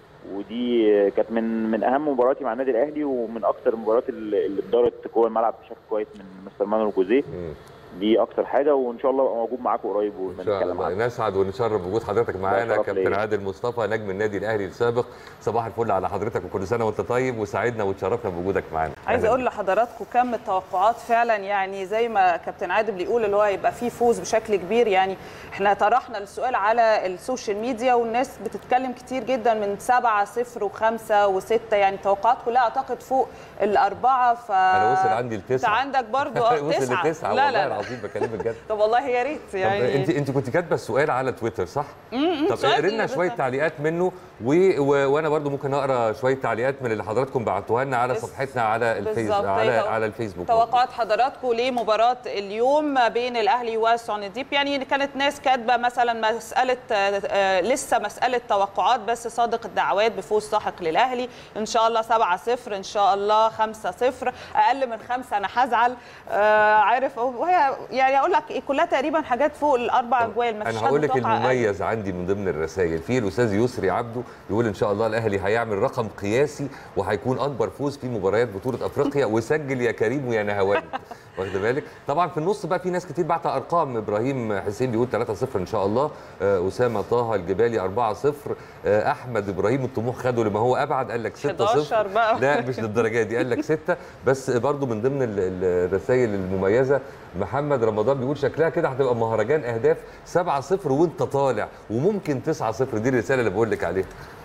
ودي آه، كانت من من اهم مبارياتي مع النادي الاهلي ومن اكثر المباريات اللي اللي اتدارت جوه الملعب بشكل كويس من مستر مانويل جوزيه دي اكتر حاجه وان شاء الله ابقى موجود معاكم قريب ان شاء ونتكلم الله نسعد ونشرف بوجود حضرتك معانا شرف كابتن ليا. عادل مصطفى نجم النادي الاهلي السابق صباح الفل على حضرتك وكل سنه وانت طيب وسعدنا وتشرفنا بوجودك معانا عايزه أهلاً اقول لحضراتكم كم التوقعات فعلا يعني زي ما كابتن عادل بيقول اللي هو هيبقى فيه فوز بشكل كبير يعني احنا طرحنا السؤال على السوشيال ميديا والناس بتتكلم كتير جدا من 7 0 و5 و6 يعني التوقعات كلها اعتقد فوق الاربعه ف انا وصل عندي انت لتسعه عندك برضو وصل تسعه لتسعه لا والله لا لا العظيم بكلمك جد طب والله يا ريت طب يعني انت انت كنت كاتبه السؤال على تويتر صح؟ م-م، طب سؤال اقري لنا بس- شويه تعليقات منه و... و... وانا برضو ممكن اقرا شويه تعليقات من اللي حضراتكم بعتوها لنا على صفحتنا على الفيس بالظبط. على هي تو- على الفيسبوك توقعات حضراتكم لمباراة اليوم ما بين الأهلي وسونديب يعني كانت ناس كاتبة مثلا مسألة آه، آه، لسه مسألة توقعات بس صادق الدعوات بفوز ساحق للأهلي إن شاء الله 7-0 إن شاء الله 5-0 أقل من خمسة أنا هزعل آه، عارف وهي يعني أقول لك إيه كلها تقريبا حاجات فوق الأربع أجوال ما فيش انا حد هقول لك متوقع أقل. المميز عندي من ضمن الرسائل في الاستاذ يسري عبده يقول ان شاء الله الاهلي هيعمل رقم قياسي وهيكون اكبر فوز في مباريات بطوله افريقيا وسجل يا كريم ويا نهوان واخد بالك طبعا في النص بقى في ناس كتير بعت ارقام ابراهيم حسين بيقول 3-0 ان شاء الله آه، اسامه طه الجبالي 4-0 آه، احمد ابراهيم الطموح خده لما هو ابعد قال لك 6-0 11 بقى. لا مش للدرجه دي قال لك 6 بس برضو من ضمن ال- ال- الرسائل المميزه محمد رمضان بيقول شكلها كده هتبقى مهرجان اهداف 7-0 وانت طالع وممكن 9-0 دي الرساله اللي بقول لك عليها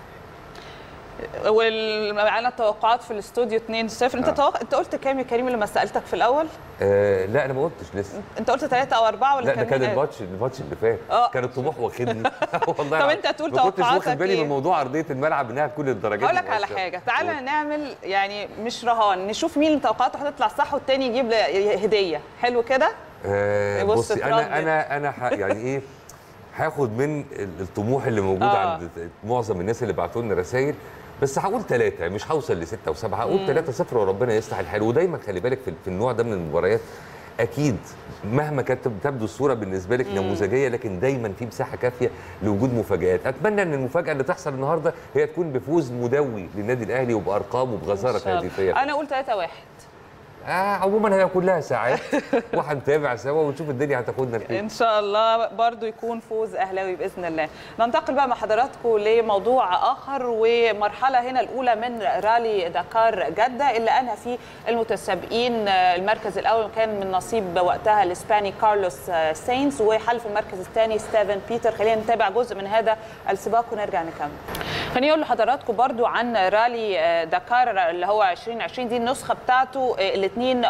ومعانا التوقعات في الاستوديو 2-0 انت آه. توق... انت قلت كام يا كريم لما سالتك في الاول آه لا انا ما قلتش لسه انت قلت 3 او 4 ولا لا ده كان مين قال؟ الماتش الماتش اللي فات آه. كان الطموح واخدني والله طب العظيم. أنت هتقول ما كنتش واخد توقعاتك بالي إيه؟ من موضوع ارضيه الملعب انها تكون الدرجات اقول لك على حاجه تعالى نعمل يعني مش رهان نشوف مين توقعاته هتطلع صح والتاني يجيب لي هديه حلو كده آه بص بصي تردد. انا انا انا ح- يعني ايه هاخد من ال- الطموح اللي موجود آه. عند معظم الناس اللي بعتوا لنا رسائل بس هقول ثلاثة مش هوصل لستة وسبعة هقول مم. ثلاثة صفر وربنا يصلح الحال ودايما خلي بالك في, في النوع ده من المباريات أكيد مهما كانت تبدو الصورة بالنسبة لك مم. نموذجية لكن دايما في مساحة كافية لوجود مفاجآت أتمنى أن المفاجأة اللي تحصل النهاردة هي تكون بفوز مدوي للنادي الأهلي وبأرقام وبغزارة إن شاء الله. تهديفية انا اقول 3 1 آه عموما هي كلها ساعات وهنتابع سوا ونشوف الدنيا هتاخدنا لفين ان شاء الله برضو يكون فوز اهلاوي باذن الله ننتقل بقى مع حضراتكم لموضوع اخر ومرحله هنا الاولى من رالي دكار جده اللي انهى فيه المتسابقين المركز الاول كان من نصيب وقتها الاسباني كارلوس ساينز وحلف المركز الثاني ستيفن بيتر خلينا نتابع جزء من هذا السباق ونرجع نكمل خليني اقول لحضراتكم برضو عن رالي دكار اللي هو 2020 دي النسخه بتاعته ال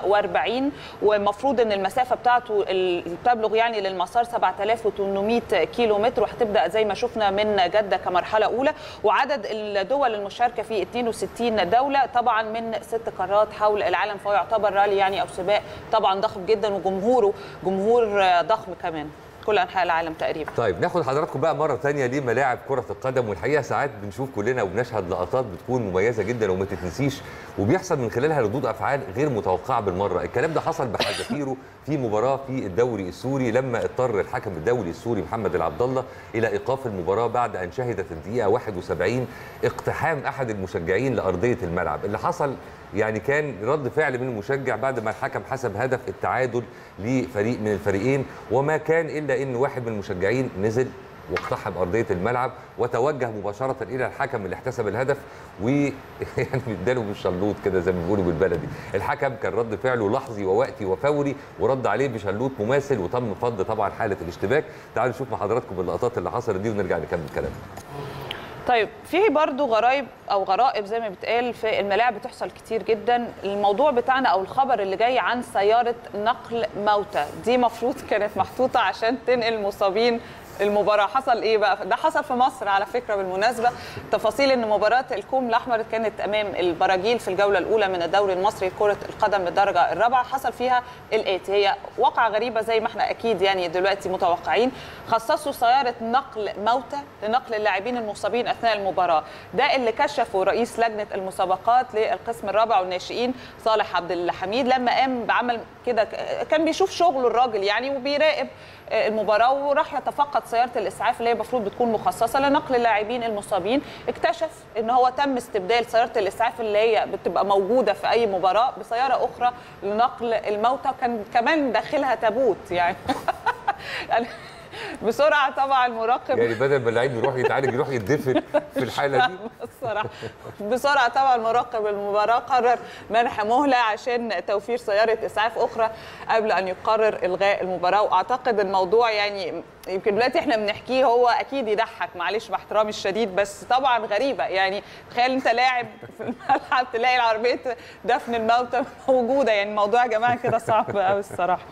42 والمفروض ان المسافه بتاعته ال- تبلغ يعني للمسار 7800 كيلو متر وهتبدا زي ما شفنا من جده كمرحله اولى وعدد الدول المشاركه فيه 62 دوله طبعا من ست قارات حول العالم فهو يعتبر رالي يعني او سباق طبعا ضخم جدا وجمهوره جمهور ضخم كمان كل انحاء العالم تقريبا طيب ناخد حضراتكم بقى مره تانية لملاعب كره القدم والحقيقه ساعات بنشوف كلنا وبنشهد لقطات بتكون مميزه جدا وما تتنسيش وبيحصل من خلالها ردود افعال غير متوقعه بالمره الكلام ده حصل بحذافيره في مباراه في الدوري السوري لما اضطر الحكم الدولي السوري محمد العبد الله الى ايقاف المباراه بعد ان شهدت الدقيقه 71 اقتحام احد المشجعين لارضيه الملعب اللي حصل يعني كان رد فعل من المشجع بعد ما الحكم حسب هدف التعادل لفريق من الفريقين وما كان الا ان واحد من المشجعين نزل واقتحم ارضيه الملعب وتوجه مباشره الى الحكم اللي احتسب الهدف ويعني اداله بالشلوط كده زي ما بيقولوا بالبلدي الحكم كان رد فعله لحظي ووقتي وفوري ورد عليه بشلوط مماثل وتم فض طبعا حاله الاشتباك تعالوا نشوف مع حضراتكم اللقطات اللي حصلت دي ونرجع نكمل كلامنا طيب في برضو غرايب او غرائب زي ما بتقال في الملاعب بتحصل كتير جدا الموضوع بتاعنا او الخبر اللي جاي عن سياره نقل موتى دي مفروض كانت محطوطه عشان تنقل مصابين المباراة حصل ايه بقى؟ ده حصل في مصر على فكرة بالمناسبة تفاصيل ان مباراة الكوم الاحمر كانت امام البراجيل في الجولة الاولى من الدوري المصري لكرة القدم بالدرجة الرابعة حصل فيها الاتي هي واقعة غريبة زي ما احنا اكيد يعني دلوقتي متوقعين خصصوا سيارة نقل موتى لنقل اللاعبين المصابين اثناء المباراة ده اللي كشفه رئيس لجنة المسابقات للقسم الرابع والناشئين صالح عبد الحميد لما قام بعمل كده كان بيشوف شغله الراجل يعني وبيراقب المباراه وراح يتفقد سياره الاسعاف اللي هي المفروض بتكون مخصصه لنقل اللاعبين المصابين اكتشف ان هو تم استبدال سياره الاسعاف اللي هي بتبقى موجوده في اي مباراه بسياره اخرى لنقل الموتى كان كمان داخلها تابوت يعني يعني بسرعه طبعا المراقب يعني بدل ما اللعيب يروح يتعالج يروح يتدفن في الحاله دي الصراحه بسرعه طبعا مراقب المباراه قرر منح مهله عشان توفير سياره اسعاف اخرى قبل ان يقرر الغاء المباراه واعتقد الموضوع يعني يمكن دلوقتي احنا بنحكيه هو اكيد يضحك معلش باحترامي الشديد بس طبعا غريبه يعني تخيل انت لاعب في الملعب تلاقي العربيه دفن الموتى موجوده يعني الموضوع يا جماعه كده صعب قوي الصراحه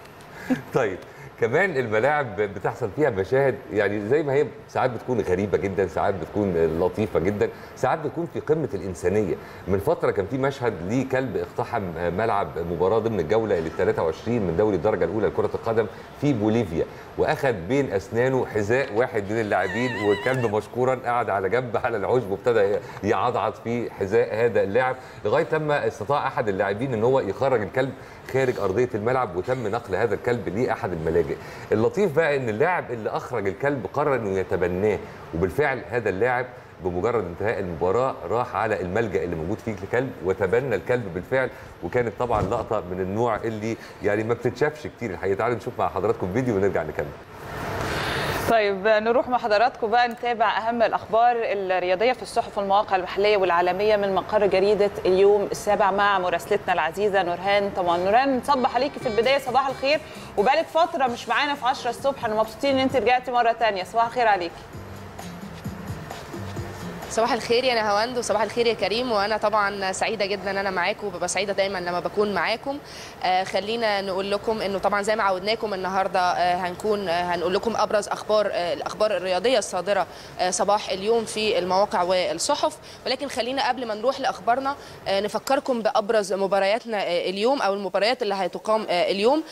طيب كمان الملاعب بتحصل فيها مشاهد يعني زي ما هي ساعات بتكون غريبه جدا ساعات بتكون لطيفه جدا ساعات بتكون في قمه الانسانيه من فتره كان في مشهد لكلب اقتحم ملعب مباراه ضمن الجوله ال 23 من دوري الدرجه الاولى لكره القدم في بوليفيا واخذ بين اسنانه حذاء واحد من اللاعبين والكلب مشكورا قعد على جنب على العشب وابتدى يعضعض في حذاء هذا اللاعب لغايه لما استطاع احد اللاعبين ان هو يخرج الكلب خارج ارضيه الملعب وتم نقل هذا الكلب لاحد الملاجئ اللطيف بقى ان اللاعب اللي اخرج الكلب قرر انه يتبناه وبالفعل هذا اللاعب بمجرد انتهاء المباراه راح على الملجا اللي موجود فيه الكلب وتبنى الكلب بالفعل وكانت طبعا لقطه من النوع اللي يعني ما بتتشافش كتير الحقيقه تعالوا نشوف مع حضراتكم فيديو ونرجع نكمل طيب نروح مع حضراتكم بقى نتابع اهم الاخبار الرياضيه في الصحف والمواقع المحليه والعالميه من مقر جريده اليوم السابع مع مراسلتنا العزيزه نورهان طبعا نورهان نصبح عليكي في البدايه صباح الخير وبقالك فتره مش معانا في 10 الصبح انا مبسوطين ان انت رجعتي مره ثانيه صباح الخير عليكي صباح الخير يا نهاوند وصباح الخير يا كريم وانا طبعا سعيده جدا ان انا معاكم وببقى سعيده دايما لما بكون معاكم آه خلينا نقول لكم انه طبعا زي ما عودناكم النهارده آه هنكون آه هنقول لكم ابرز اخبار آه الاخبار الرياضيه الصادره آه صباح اليوم في المواقع والصحف ولكن خلينا قبل ما نروح لاخبارنا آه نفكركم بابرز مبارياتنا آه اليوم او المباريات اللي هتقام آه اليوم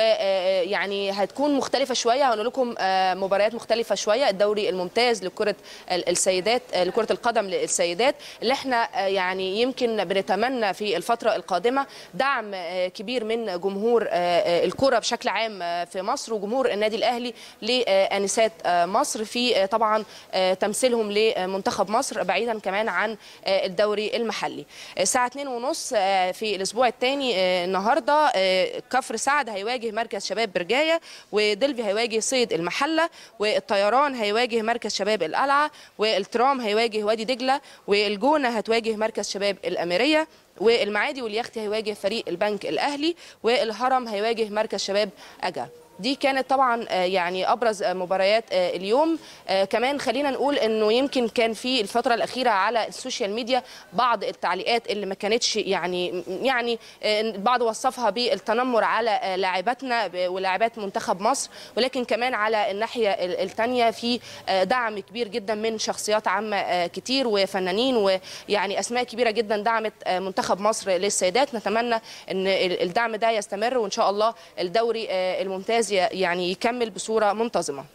ويعني هتكون مختلفه شويه هنقول لكم آه مباريات مختلفه شويه الدوري الممتاز لكره السيدات آه لكره القدم للسيدات اللي احنا يعني يمكن بنتمنى في الفتره القادمه دعم كبير من جمهور الكره بشكل عام في مصر وجمهور النادي الاهلي لانسات مصر في طبعا تمثيلهم لمنتخب مصر بعيدا كمان عن الدوري المحلي الساعه 2:30 في الاسبوع الثاني النهارده كفر سعد هيواجه مركز شباب برجايه ودلفي هيواجه صيد المحله والطيران هيواجه مركز شباب القلعه والترام هيواجه وادي دجله والجونه هتواجه مركز شباب الاميريه والمعادي واليختي هيواجه فريق البنك الاهلي والهرم هيواجه مركز شباب اجا دي كانت طبعا يعني ابرز مباريات اليوم كمان خلينا نقول انه يمكن كان في الفتره الاخيره على السوشيال ميديا بعض التعليقات اللي ما كانتش يعني يعني البعض وصفها بالتنمر على لاعباتنا ولاعبات منتخب مصر ولكن كمان على الناحيه الثانيه في دعم كبير جدا من شخصيات عامه كتير وفنانين ويعني اسماء كبيره جدا دعمت منتخب مصر للسيدات نتمنى ان الدعم ده يستمر وان شاء الله الدوري الممتاز يعني يكمل بصوره منتظمه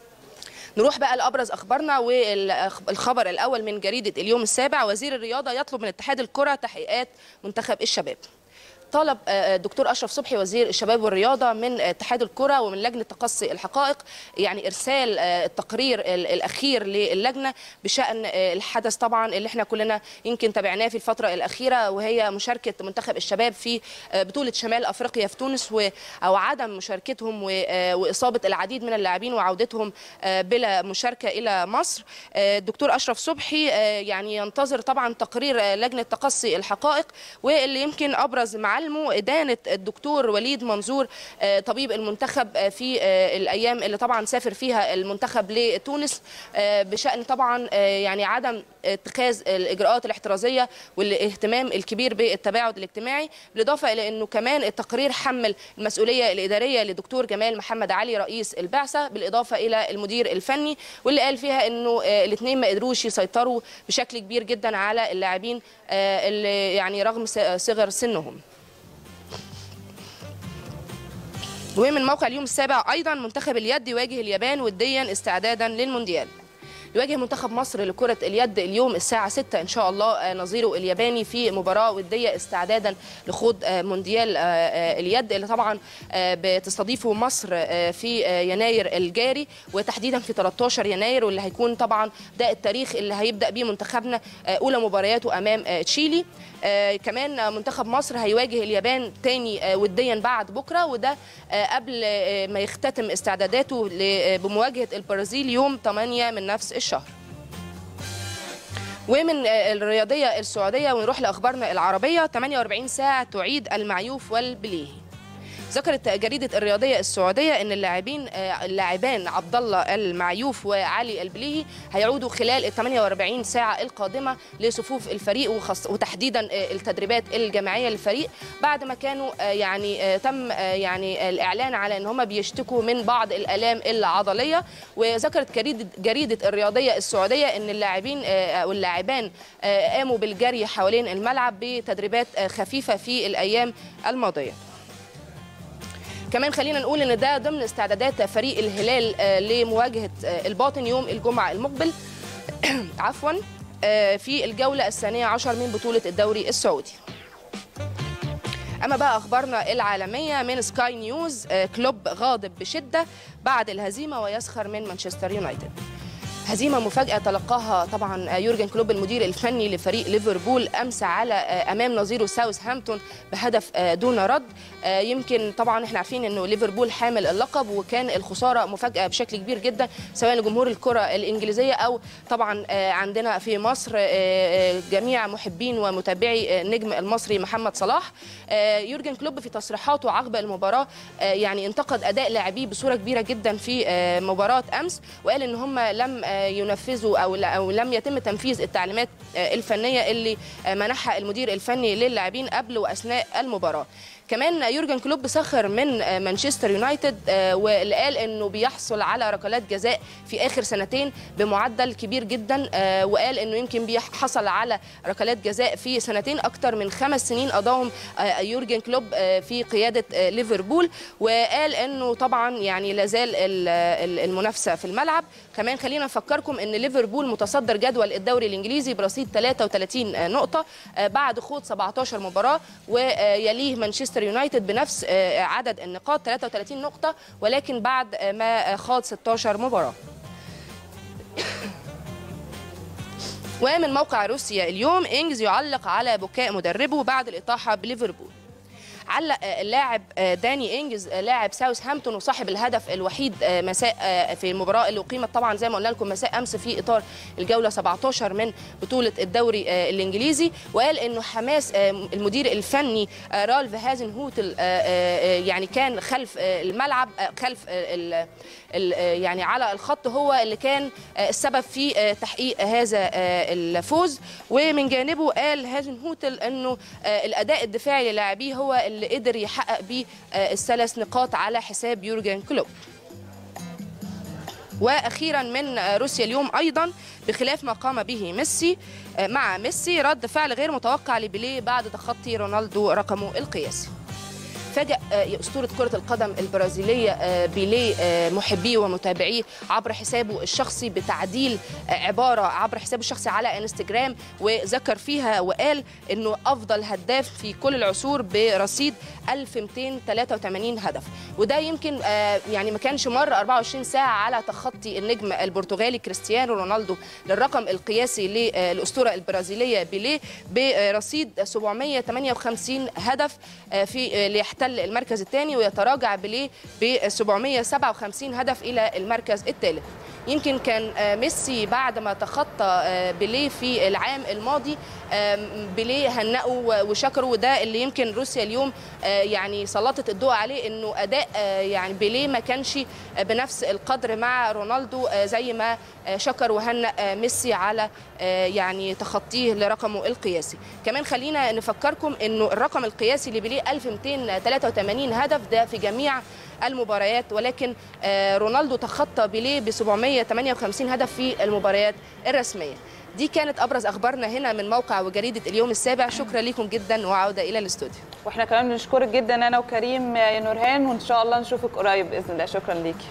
نروح بقى لابرز اخبارنا والخبر الاول من جريده اليوم السابع وزير الرياضه يطلب من اتحاد الكره تحقيقات منتخب الشباب طلب الدكتور اشرف صبحي وزير الشباب والرياضه من اتحاد الكره ومن لجنه تقصي الحقائق يعني ارسال التقرير الاخير للجنه بشان الحدث طبعا اللي احنا كلنا يمكن تابعناه في الفتره الاخيره وهي مشاركه منتخب الشباب في بطوله شمال افريقيا في تونس او عدم مشاركتهم واصابه العديد من اللاعبين وعودتهم بلا مشاركه الى مصر الدكتور اشرف صبحي يعني ينتظر طبعا تقرير لجنه تقصي الحقائق واللي يمكن ابرز معاه معالمه ادانه الدكتور وليد منظور آه، طبيب المنتخب آه، في آه، الايام اللي طبعا سافر فيها المنتخب لتونس آه، بشان طبعا آه، يعني عدم اتخاذ الاجراءات الاحترازيه والاهتمام الكبير بالتباعد الاجتماعي بالاضافه الى انه كمان التقرير حمل المسؤوليه الاداريه لدكتور جمال محمد علي رئيس البعثه بالاضافه الى المدير الفني واللي قال فيها انه الاثنين ما قدروش يسيطروا بشكل كبير جدا على اللاعبين آه، اللي يعني رغم س- صغر سنهم ومن موقع اليوم السابع ايضا منتخب اليد يواجه اليابان وديا استعدادا للمونديال يواجه منتخب مصر لكرة اليد اليوم الساعة 6 إن شاء الله آه، نظيره الياباني في مباراة ودية استعدادا لخوض آه، مونديال آه، آه، اليد اللي طبعا آه، بتستضيفه مصر آه، في آه، يناير الجاري وتحديدا في 13 يناير واللي هيكون طبعا ده التاريخ اللي هيبدأ بيه منتخبنا آه، أولى مبارياته أمام آه، تشيلي آه، كمان آه، منتخب مصر هيواجه اليابان تاني آه، وديا بعد بكرة وده آه، قبل آه، ما يختتم استعداداته ل- آه، بمواجهة البرازيل يوم 8 من نفس الشهر ومن آه، الرياضية السعودية ونروح لأخبارنا العربية 48 ساعة تعيد المعيوف والبليهي ذكرت جريدة الرياضية السعودية أن اللاعبين آه، اللاعبان عبد الله المعيوف وعلي البليهي هيعودوا خلال ال 48 ساعة القادمة لصفوف الفريق وخص وتحديدا آه، التدريبات الجماعية للفريق بعد ما كانوا آه، يعني آه، تم آه، يعني الإعلان على أن هم بيشتكوا من بعض الآلام العضلية وذكرت جريدة جريدة الرياضية السعودية أن اللاعبين آه، أو اللاعبان آه، قاموا بالجري حوالين الملعب بتدريبات آه، خفيفة في الأيام الماضية كمان خلينا نقول ان ده ضمن استعدادات فريق الهلال آه، لمواجهه آه، الباطن يوم الجمعه المقبل عفوا آه، في الجوله الثانيه عشر من بطوله الدوري السعودي اما بقى اخبارنا العالميه من سكاي نيوز آه، كلوب غاضب بشده بعد الهزيمه ويسخر من مانشستر يونايتد هزيمة مفاجأة تلقاها طبعا يورجن كلوب المدير الفني لفريق ليفربول أمس على أمام نظيره ساوثهامبتون بهدف دون رد يمكن طبعا احنا عارفين انه ليفربول حامل اللقب وكان الخسارة مفاجأة بشكل كبير جدا سواء لجمهور الكرة الإنجليزية أو طبعا عندنا في مصر جميع محبين ومتابعي النجم المصري محمد صلاح يورجن كلوب في تصريحاته عقب المباراة يعني انتقد أداء لاعبيه بصورة كبيرة جدا في مباراة أمس وقال ان هم لم ينفذوا او او لم يتم تنفيذ التعليمات الفنيه اللي منحها المدير الفني للاعبين قبل واثناء المباراه كمان يورجن كلوب سخر من مانشستر يونايتد واللي قال انه بيحصل على ركلات جزاء في اخر سنتين بمعدل كبير جدا وقال انه يمكن بيحصل على ركلات جزاء في سنتين اكتر من خمس سنين قضاهم يورجن كلوب في قياده ليفربول وقال انه طبعا يعني لازال المنافسه في الملعب كمان خلينا نفكركم ان ليفربول متصدر جدول الدوري الانجليزي برصيد 33 نقطه بعد خوض 17 مباراه ويليه مانشستر يونايتد بنفس عدد النقاط 33 نقطه ولكن بعد ما خاض 16 مباراه ومن موقع روسيا اليوم انجز يعلق على بكاء مدربه بعد الاطاحه بليفربول علق اللاعب داني انجز لاعب ساوثهامبتون وصاحب الهدف الوحيد مساء في المباراه اللي اقيمت طبعا زي ما قلنا لكم مساء امس في اطار الجوله 17 من بطوله الدوري الانجليزي وقال انه حماس المدير الفني رالف هازن هوتل يعني كان خلف الملعب خلف ال ال يعني على الخط هو اللي كان السبب في تحقيق هذا الفوز ومن جانبه قال هازن هوتل انه الاداء الدفاعي للاعبيه هو اللي قدر يحقق بيه الثلاث نقاط على حساب يورجن كلوب واخيرا من روسيا اليوم ايضا بخلاف ما قام به ميسي مع ميسي رد فعل غير متوقع لبيليه بعد تخطي رونالدو رقمه القياسي فاجأ أسطورة كرة القدم البرازيلية بيليه محبيه ومتابعيه عبر حسابه الشخصي بتعديل عبارة عبر حسابه الشخصي على انستجرام وذكر فيها وقال انه افضل هداف في كل العصور برصيد 1283 هدف وده يمكن يعني ما كانش مر 24 ساعة على تخطي النجم البرتغالي كريستيانو رونالدو للرقم القياسي للأسطورة البرازيلية بيليه برصيد 758 هدف في يحتل المركز الثاني ويتراجع بيليه ب 757 هدف الى المركز الثالث يمكن كان آه، ميسي بعد ما تخطى آه، بيليه في العام الماضي آم، بيليه هنأه وشكره وده اللي يمكن روسيا اليوم آه، يعني سلطت الضوء عليه انه اداء آه، يعني بيليه ما كانش آه، بنفس القدر مع رونالدو آه، زي ما آه، شكر وهنأ آه، ميسي على آه، يعني تخطيه لرقمه القياسي كمان خلينا نفكركم انه الرقم القياسي لبيليه 1283 هدف ده في جميع المباريات ولكن آه، رونالدو تخطى بيليه ب 758 هدف في المباريات الرسميه دي كانت ابرز اخبارنا هنا من موقع وجريده اليوم السابع شكرا لكم جدا وعوده الى الاستوديو واحنا كمان بنشكرك جدا انا وكريم يا نورهان وان شاء الله نشوفك قريب باذن الله شكرا ليكي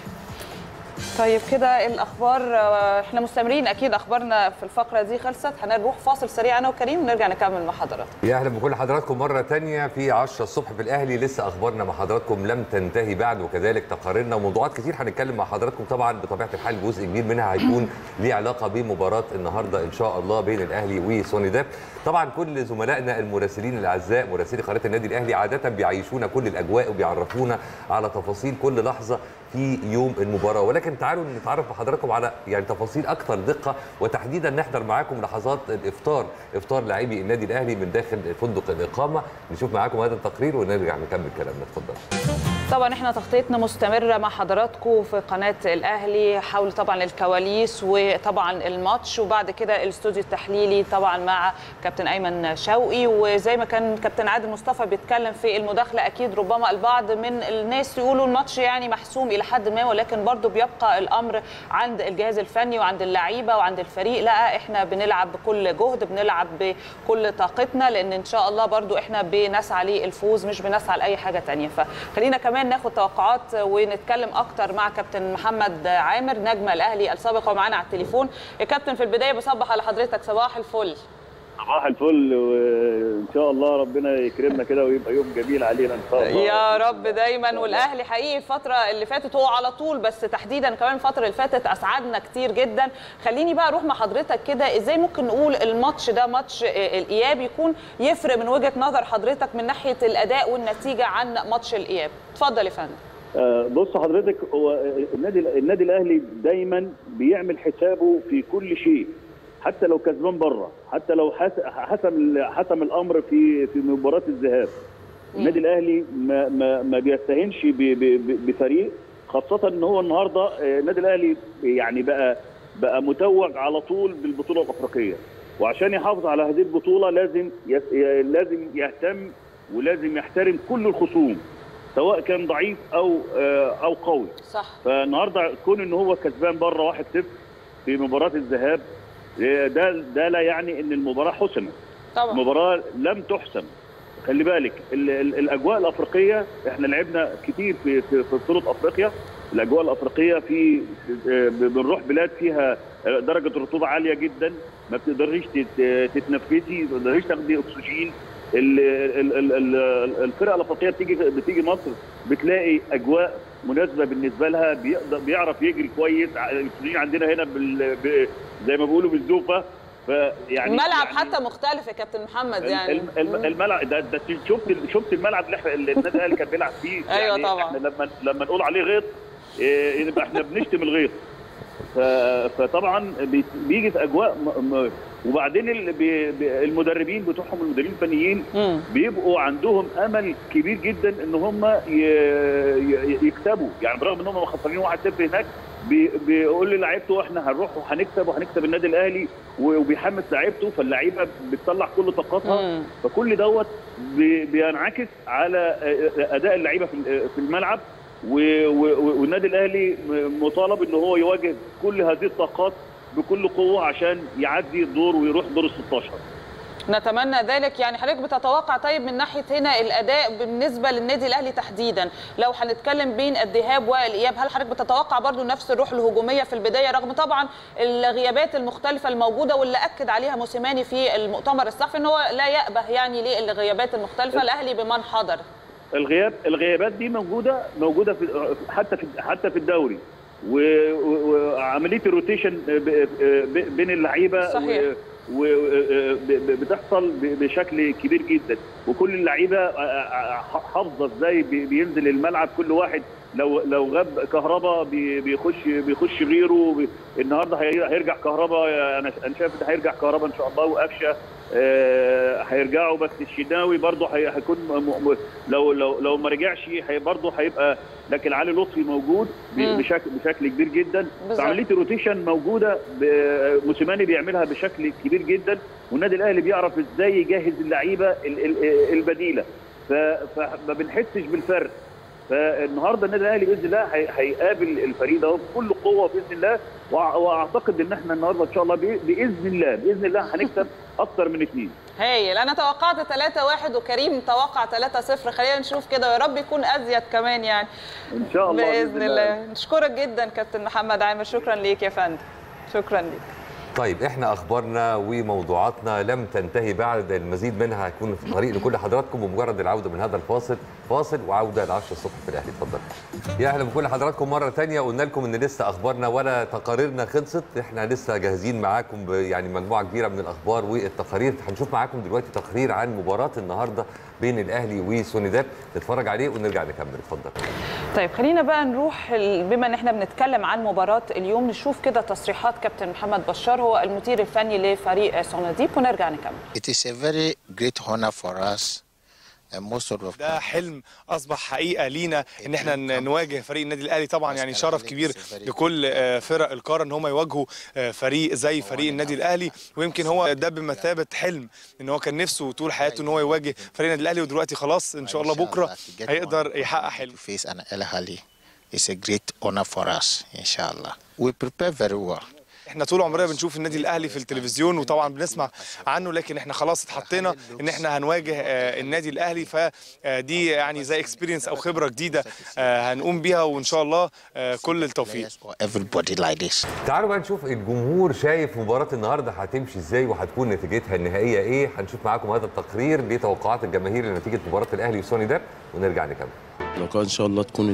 طيب كده الاخبار آه، احنا مستمرين اكيد اخبارنا في الفقره دي خلصت هنروح فاصل سريع انا وكريم ونرجع نكمل مع حضراتكم يا اهلا بكل حضراتكم مره تانية في 10 الصبح في الاهلي لسه اخبارنا مع حضراتكم لم تنتهي بعد وكذلك تقاريرنا وموضوعات كتير هنتكلم مع حضراتكم طبعا بطبيعه الحال جزء كبير منها هيكون ليه علاقه بمباراه النهارده ان شاء الله بين الاهلي وسوني داب طبعا كل زملائنا المراسلين الاعزاء مراسلي قناه النادي الاهلي عاده بيعيشونا كل الاجواء وبيعرفونا على تفاصيل كل لحظه في يوم المباراه ولكن تعالوا نتعرف بحضراتكم على يعني تفاصيل اكثر دقه وتحديدا نحضر معاكم لحظات الافطار افطار لاعبي النادي الاهلي من داخل فندق الاقامه نشوف معاكم هذا التقرير ونرجع نكمل كلامنا اتفضل طبعا احنا تغطيتنا مستمره مع حضراتكم في قناه الاهلي حول طبعا الكواليس وطبعا الماتش وبعد كده الاستوديو التحليلي طبعا مع كابتن ايمن شوقي وزي ما كان كابتن عادل مصطفى بيتكلم في المداخله اكيد ربما البعض من الناس يقولوا الماتش يعني محسوم الى حد ما ولكن برضو بيبقى الامر عند الجهاز الفني وعند اللعيبه وعند الفريق لا احنا بنلعب بكل جهد بنلعب بكل طاقتنا لان ان شاء الله برضو احنا بنسعى للفوز مش بنسعى لاي حاجه تانية فخلينا كمان ناخد توقعات ونتكلم اكتر مع كابتن محمد عامر نجم الاهلي السابق ومعانا على التليفون يا كابتن في البدايه بصبح على حضرتك صباح الفل صباح الفل وان شاء الله ربنا يكرمنا كده ويبقى يوم جميل علينا ان شاء الله يا رب دايما والاهلي حقيقي الفتره اللي فاتت هو على طول بس تحديدا كمان الفتره اللي فاتت اسعدنا كتير جدا خليني بقى اروح مع حضرتك كده ازاي ممكن نقول الماتش ده ماتش الاياب يكون يفرق من وجهه نظر حضرتك من ناحيه الاداء والنتيجه عن ماتش الاياب اتفضل يا فندم آه، بص حضرتك هو النادي النادي الاهلي دايما بيعمل حسابه في كل شيء حتى لو كسبان بره حتى لو حس- حسم حسم الامر في في مباراه الذهاب النادي الاهلي ما ما, ما بيستهينش ب- ب- ب- بفريق خاصه ان هو النهارده آه، النادي الاهلي يعني بقى بقى متوج على طول بالبطوله الافريقيه وعشان يحافظ على هذه البطوله لازم يس- ي- لازم يهتم ولازم يحترم كل الخصوم سواء كان ضعيف او آه، او قوي صح فالنهارده كون ان هو كسبان بره 1-0 في مباراه الذهاب آه، ده ده لا يعني ان المباراه حسمت طبعا المباراه لم تحسم خلي بالك ال ال الاجواء الافريقيه احنا لعبنا كتير في في, في بطوله افريقيا الاجواء الافريقيه في آه، بنروح بلاد فيها آه، درجه رطوبه عاليه جدا ما بتقدريش تت- تتنفسي ما بتقدريش تاخدي اكسجين ال- ال- ال- ال- الفرقه الافريقيه بتيجي بتيجي مصر بتلاقي اجواء مناسبه بالنسبه لها بيقدر بيعرف يجري كويس ع- الاكسجين عندنا هنا بال ب- زي ما بيقولوا بالزوفه فيعني الملعب يعني حتى مختلف يا كابتن محمد يعني الم- الم- الملعب ده, ده شفت شفت الملعب اللي احنا اللي النادي الاهلي كان بيلعب فيه أيوة يعني طبعا. احنا لما لما نقول عليه غيط إيه، يبقى احنا بنشتم الغيط ف- فطبعا بي- بيجي في اجواء م- م- وبعدين ال- بي- بي- المدربين بتوعهم المدربين الفنيين بيبقوا عندهم امل كبير جدا ان هم ي- ي- يكسبوا يعني برغم ان هم خسرانين 1-0 هناك بي- بيقول للاعيبته احنا هنروح وهنكسب وهنكسب النادي الاهلي و- وبيحمس لعيبته فاللعيبه بتطلع كل طاقتها فكل دوت بي- بينعكس على اداء اللعيبه في في الملعب و- و- والنادي الاهلي مطالب ان هو يواجه كل هذه الطاقات بكل قوه عشان يعدي الدور ويروح دور ال 16 نتمنى ذلك يعني حضرتك بتتوقع طيب من ناحيه هنا الاداء بالنسبه للنادي الاهلي تحديدا لو هنتكلم بين الذهاب والاياب هل حضرتك بتتوقع برضو نفس الروح الهجوميه في البدايه رغم طبعا الغيابات المختلفه الموجوده واللي اكد عليها موسيماني في المؤتمر الصحفي ان هو لا يأبه يعني للغيابات المختلفه الاهلي بمن حضر الغياب الغيابات دي موجوده موجوده في حتى في حتى في الدوري و- و- وعمليه الروتيشن ب- ب- بين اللعيبه صحيح. و- وبتحصل بشكل كبير جدا وكل اللعيبه آه، آه، حافظه ازاي بي- بينزل الملعب كل واحد لو لو غاب كهربا بي- بيخش بيخش غيره بي- النهارده هي- هيرجع كهربا انا انا شايف ان هيرجع كهربا ان شاء الله وقفشه آه، هيرجعوا بس الشناوي برضه هي- هيكون م- م- لو لو لو ما رجعش هي برضه هيبقى لكن علي لطفي موجود ب- مم. بشكل بشكل كبير جدا بالظبط. فعمليه الروتيشن موجوده ب- موسيماني بيعملها بشكل كبير جدا والنادي الاهلي بيعرف ازاي يجهز اللعيبه ال- ال- البديله ف- فما بنحسش بالفرق فالنهارده النادي الاهلي باذن الله هي- هيقابل الفريق ده بكل قوه باذن الله وأع- واعتقد ان احنا النهارده ان شاء الله بإ- باذن الله باذن الله هنكسب اكتر من اثنين هايل انا توقعت 3-1 وكريم توقع 3-0 خلينا نشوف كده ويا رب يكون ازيد كمان يعني ان شاء الله باذن الله نشكرك جدا كابتن محمد عامر شكرا ليك يا فندم شكرا ليك طيب احنا اخبارنا وموضوعاتنا لم تنتهي بعد المزيد منها هيكون في الطريق لكل حضراتكم بمجرد العوده من هذا الفاصل فاصل وعوده ل 10 الصبح في الاهلي اتفضل يا اهلا بكل حضراتكم مره تانية قلنا لكم ان لسه اخبارنا ولا تقاريرنا خلصت احنا لسه جاهزين معاكم ب- يعني مجموعه كبيره من الاخبار والتقارير هنشوف معاكم دلوقتي تقرير عن مباراه النهارده بين الاهلي وسونيداد نتفرج عليه ونرجع نكمل اتفضل طيب خلينا بقى نروح ال- بما ان احنا بنتكلم عن مباراه اليوم نشوف كده تصريحات كابتن محمد بشار هو المدير الفني لفريق سوناديب ونرجع نكمل It is a very great honor for us and most of ده حلم اصبح حقيقه لينا ان احنا ن- نواجه فريق النادي الاهلي طبعا يعني شرف كبير لكل آه، فرق القاره ان هم يواجهوا آه، فريق زي فريق النادي الاهلي ويمكن هو ده بمثابه حلم ان هو كان نفسه طول حياته ان هو يواجه فريق النادي الاهلي ودلوقتي خلاص ان شاء الله بكره هيقدر يحقق حلم face an Al Ahly. It's a great honor for us, inshallah. We prepare very well. احنا طول عمرنا بنشوف النادي الاهلي في التلفزيون وطبعا بنسمع عنه لكن احنا خلاص اتحطينا ان احنا هنواجه آه، النادي الاهلي فدي يعني زي اكسبيرينس او خبره جديده آه، هنقوم بيها وان شاء الله آه، كل التوفيق Everybody like this. تعالوا بقى نشوف الجمهور شايف مباراة النهارده هتمشي ازاي وهتكون نتيجتها النهائية ايه هنشوف معاكم هذا التقرير لتوقعات الجماهير لنتيجة مباراة الاهلي وسوني داب ونرجع نكمل اللقاء ان شاء الله تكون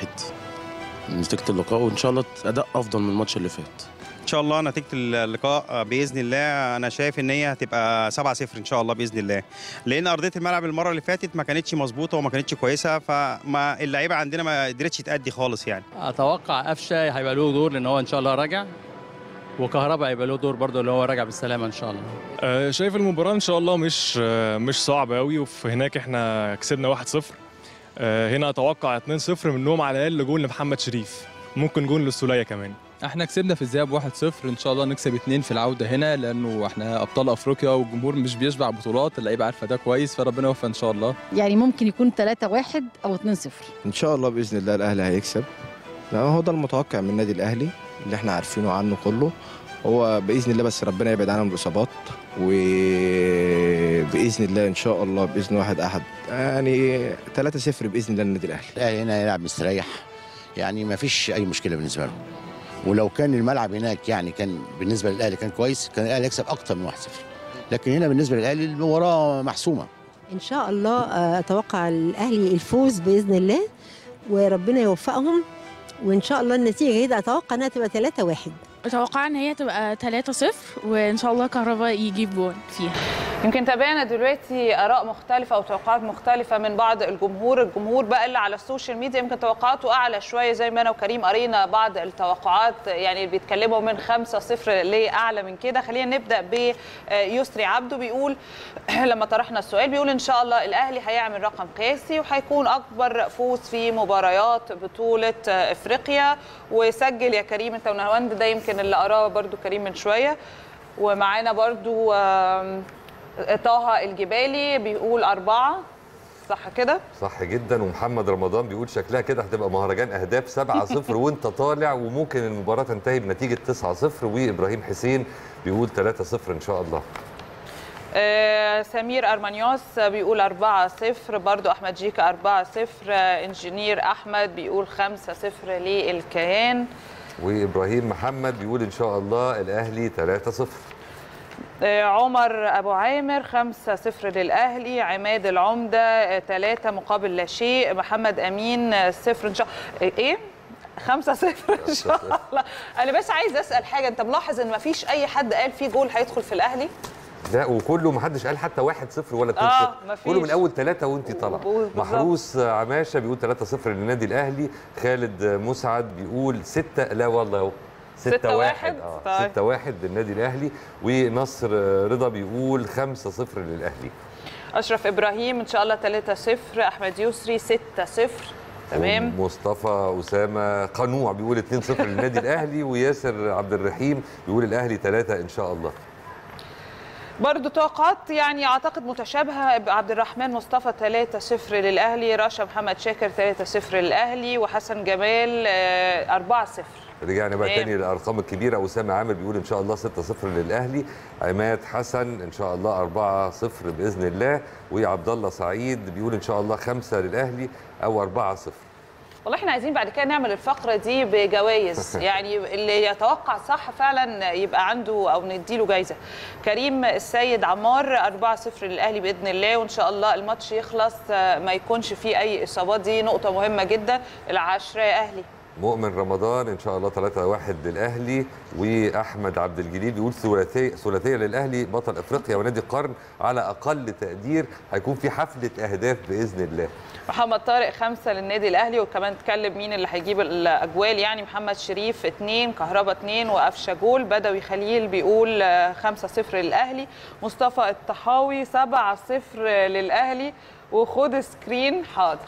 2-1 نتيجة اللقاء وان شاء الله اداء افضل من الماتش اللي فات ان شاء الله نتيجه اللقاء باذن الله انا شايف ان هي هتبقى 7-0 ان شاء الله باذن الله لان ارضيه الملعب المره اللي فاتت ما كانتش مظبوطه وما كانتش كويسه فما اللعيبه عندنا ما قدرتش تأدي خالص يعني اتوقع قفشه هيبقى له دور لان هو ان شاء الله راجع وكهربا هيبقى له دور برضه اللي هو راجع بالسلامه ان شاء الله آه، شايف المباراة إن شاء الله مش آه، مش صعبة أوي وفي هناك إحنا كسبنا 1-0 آه، هنا أتوقع 2-0 منهم على الأقل جول لمحمد شريف ممكن جول للسولية كمان احنا كسبنا في الذهاب 1-0 ان شاء الله نكسب اتنين في العوده هنا لانه احنا ابطال افريقيا والجمهور مش بيشبع بطولات اللعيبه عارفه ده كويس فربنا يوفق ان شاء الله يعني ممكن يكون 3-1 او 2-0 ان شاء الله باذن الله الاهلي هيكسب لا هو ده المتوقع من النادي الاهلي اللي احنا عارفينه عنه كله هو باذن الله بس ربنا يبعد عنهم الاصابات وباذن الله ان شاء الله باذن واحد احد يعني 3-0 باذن الله النادي الاهلي الاهلي هنا يلعب مستريح يعني ما فيش اي مشكله بالنسبه له ولو كان الملعب هناك يعني كان بالنسبه للاهلي كان كويس كان الاهلي يكسب اكتر من 1-0 لكن هنا بالنسبه للاهلي المباراه محسومه ان شاء الله آه، اتوقع الاهلي الفوز باذن الله وربنا يوفقهم وان شاء الله النتيجه كده اتوقع انها تبقى 3 1 اتوقع ان هي تبقى 3-0 وان شاء الله كهربا يجيب جول فيها يمكن تابعنا دلوقتي اراء مختلفه او توقعات مختلفه من بعض الجمهور الجمهور بقى اللي على السوشيال ميديا يمكن توقعاته اعلى شويه زي ما انا وكريم قرينا بعض التوقعات يعني بيتكلموا من 5-0 لاعلى من كده خلينا نبدا بيسري عبده بيقول لما طرحنا السؤال بيقول ان شاء الله الاهلي هيعمل رقم قياسي وهيكون اكبر فوز في مباريات بطوله افريقيا وسجل يا كريم انت ونهاوند ده يمكن اللي قراه برضو كريم من شويه ومعانا برضو آم، طه الجبالي بيقول أربعة صح كده؟ صح جدا ومحمد رمضان بيقول شكلها كده هتبقى مهرجان اهداف 7-0 وانت طالع وممكن المباراه تنتهي بنتيجه 9-0 وابراهيم حسين بيقول 3-0 ان شاء الله آه سمير أرمانيوس بيقول 4 0 برضو أحمد جيكا 4 0 آه إنجينير أحمد بيقول 5 0 للكيان وابراهيم محمد بيقول ان شاء الله الاهلي 3-0 آه، عمر ابو عامر 5 0 للاهلي عماد العمده 3 مقابل لا شيء محمد امين 0 ان شاء الله ايه 5 0 ان شاء الله انا بس عايز اسال حاجه انت ملاحظ ان مفيش اي حد قال في جول هيدخل في الاهلي لا وكله ما حدش قال حتى 1 0 ولا 2 آه، 0 مفيش. كله من اول ثلاثه وانت طالعه بالظبط. محروس عماشه بيقول 3 0 للنادي الاهلي خالد مسعد بيقول 6 لا والله اهو 6 ستة 1 واحد؟ اه طيب. 6 1 للنادي الاهلي ونصر رضا بيقول 5 0 للاهلي اشرف ابراهيم ان شاء الله 3 0 احمد يسري 6 0 تمام مصطفى اسامه قنوع بيقول 2 0 للنادي الاهلي وياسر عبد الرحيم بيقول الاهلي 3 ان شاء الله برضو توقعات يعني اعتقد متشابهه عبد الرحمن مصطفى 3 0 للاهلي رشا محمد شاكر 3 0 للاهلي وحسن جمال 4 0 رجعنا بقى تمام. تاني للارقام الكبيره اسامه عامر بيقول ان شاء الله 6 0 للاهلي عماد حسن ان شاء الله 4 0 باذن الله وعبد الله سعيد بيقول ان شاء الله 5 للاهلي او 4 0 والله احنا عايزين بعد كده نعمل الفقره دي بجوائز يعني اللي يتوقع صح فعلا يبقى عنده او نديله جايزه كريم السيد عمار 4 0 للاهلي باذن الله وان شاء الله الماتش يخلص آه، ما يكونش فيه اي اصابات دي نقطه مهمه جدا العشره يا اهلي مؤمن رمضان ان شاء الله 3 1 للاهلي واحمد عبد الجليل بيقول ثلاثيه ثلاثيه للاهلي بطل افريقيا ونادي القرن على اقل تقدير هيكون في حفله اهداف باذن الله محمد طارق خمسة للنادي الأهلي وكمان اتكلم مين اللي هيجيب الأجوال يعني محمد شريف اتنين كهربا اتنين وقفشة جول بدوي خليل بيقول آه، خمسة صفر للأهلي مصطفى الطحاوي سبعة صفر للأهلي وخد سكرين حاضر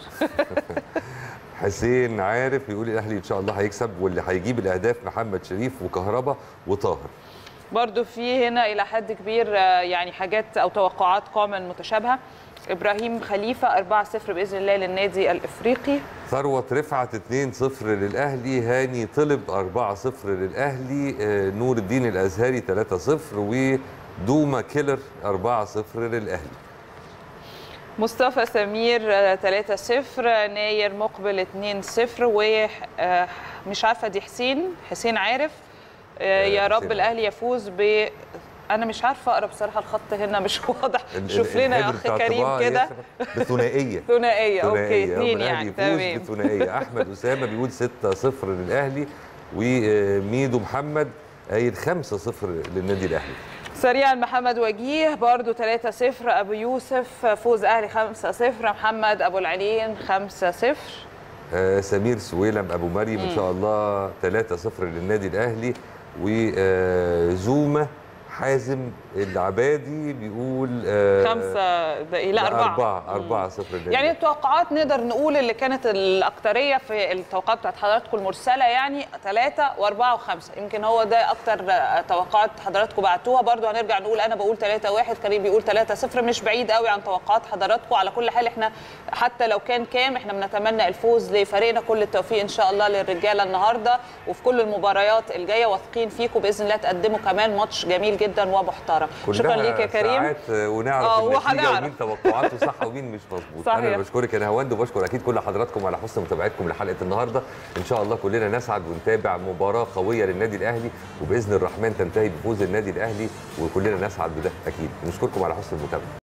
حسين عارف بيقول الاهلي ان شاء الله هيكسب واللي هيجيب الاهداف محمد شريف وكهربا وطاهر برضو في هنا إلى حد كبير آه، يعني حاجات أو توقعات كومن متشابهة إبراهيم خليفة 4-0 بإذن الله للنادي الإفريقي ثروت رفعت 2-0 للاهلي هاني طلب 4-0 للاهلي آه، نور الدين الازهري 3-0 ودوما كيلر 4-0 للاهلي مصطفى سمير آه، 3-0 ناير مقبل 2-0 ومش عارفه دي حسين حسين عارف آه، يا حسين رب الاهلي يفوز ب انا مش عارفه اقرا بصراحه الخط هنا مش واضح ال- شوف ال- لنا يا الحبر اخ بتاع كريم الطباعة كده ياسر بثنائيه ثنائيه اوكي ثنائية. اثنين الأهلي يعني يفوز تمام بثنائيه احمد اسامه بيقول 6-0 للاهلي وميدو محمد قايل 5-0 للنادي الاهلي سريعا محمد وجيه برضو 3-0 ابو يوسف فوز اهلي 5-0 محمد ابو العلين 5-0 آه، سمير سويلم ابو مريم ان مم. شاء الله 3-0 للنادي الاهلي وزوما حازم العبادي بيقول آه، خمسة دقيقة لا أربعة أربعة أربعة صفر للنادي يعني التوقعات نقدر نقول اللي كانت الأكترية في التوقعات بتاعت حضراتكم المرسلة يعني ثلاثة وأربعة وخمسة يمكن هو ده أكتر توقعات حضراتكم بعتوها برضو هنرجع نقول أنا بقول ثلاثة واحد كريم بيقول ثلاثة صفر مش بعيد قوي عن توقعات حضراتكم على كل حال احنا حتى لو كان كام احنا بنتمنى الفوز لفريقنا كل التوفيق إن شاء الله للرجالة النهاردة وفي كل المباريات الجاية واثقين فيكم بإذن الله تقدموا كمان ماتش جميل جدا ومحترم شكرا كلها ليك يا كريم ساعات ونعرف آه، النتيجه وهنعرف. ومين توقعاته صح ومين مش مظبوط صحيح. انا بشكرك يا نهاوند وبشكر اكيد كل حضراتكم على حسن متابعتكم لحلقه النهارده ان شاء الله كلنا نسعد ونتابع مباراه قويه للنادي الاهلي وباذن الرحمن تنتهي بفوز النادي الاهلي وكلنا نسعد بده اكيد نشكركم على حسن المتابعه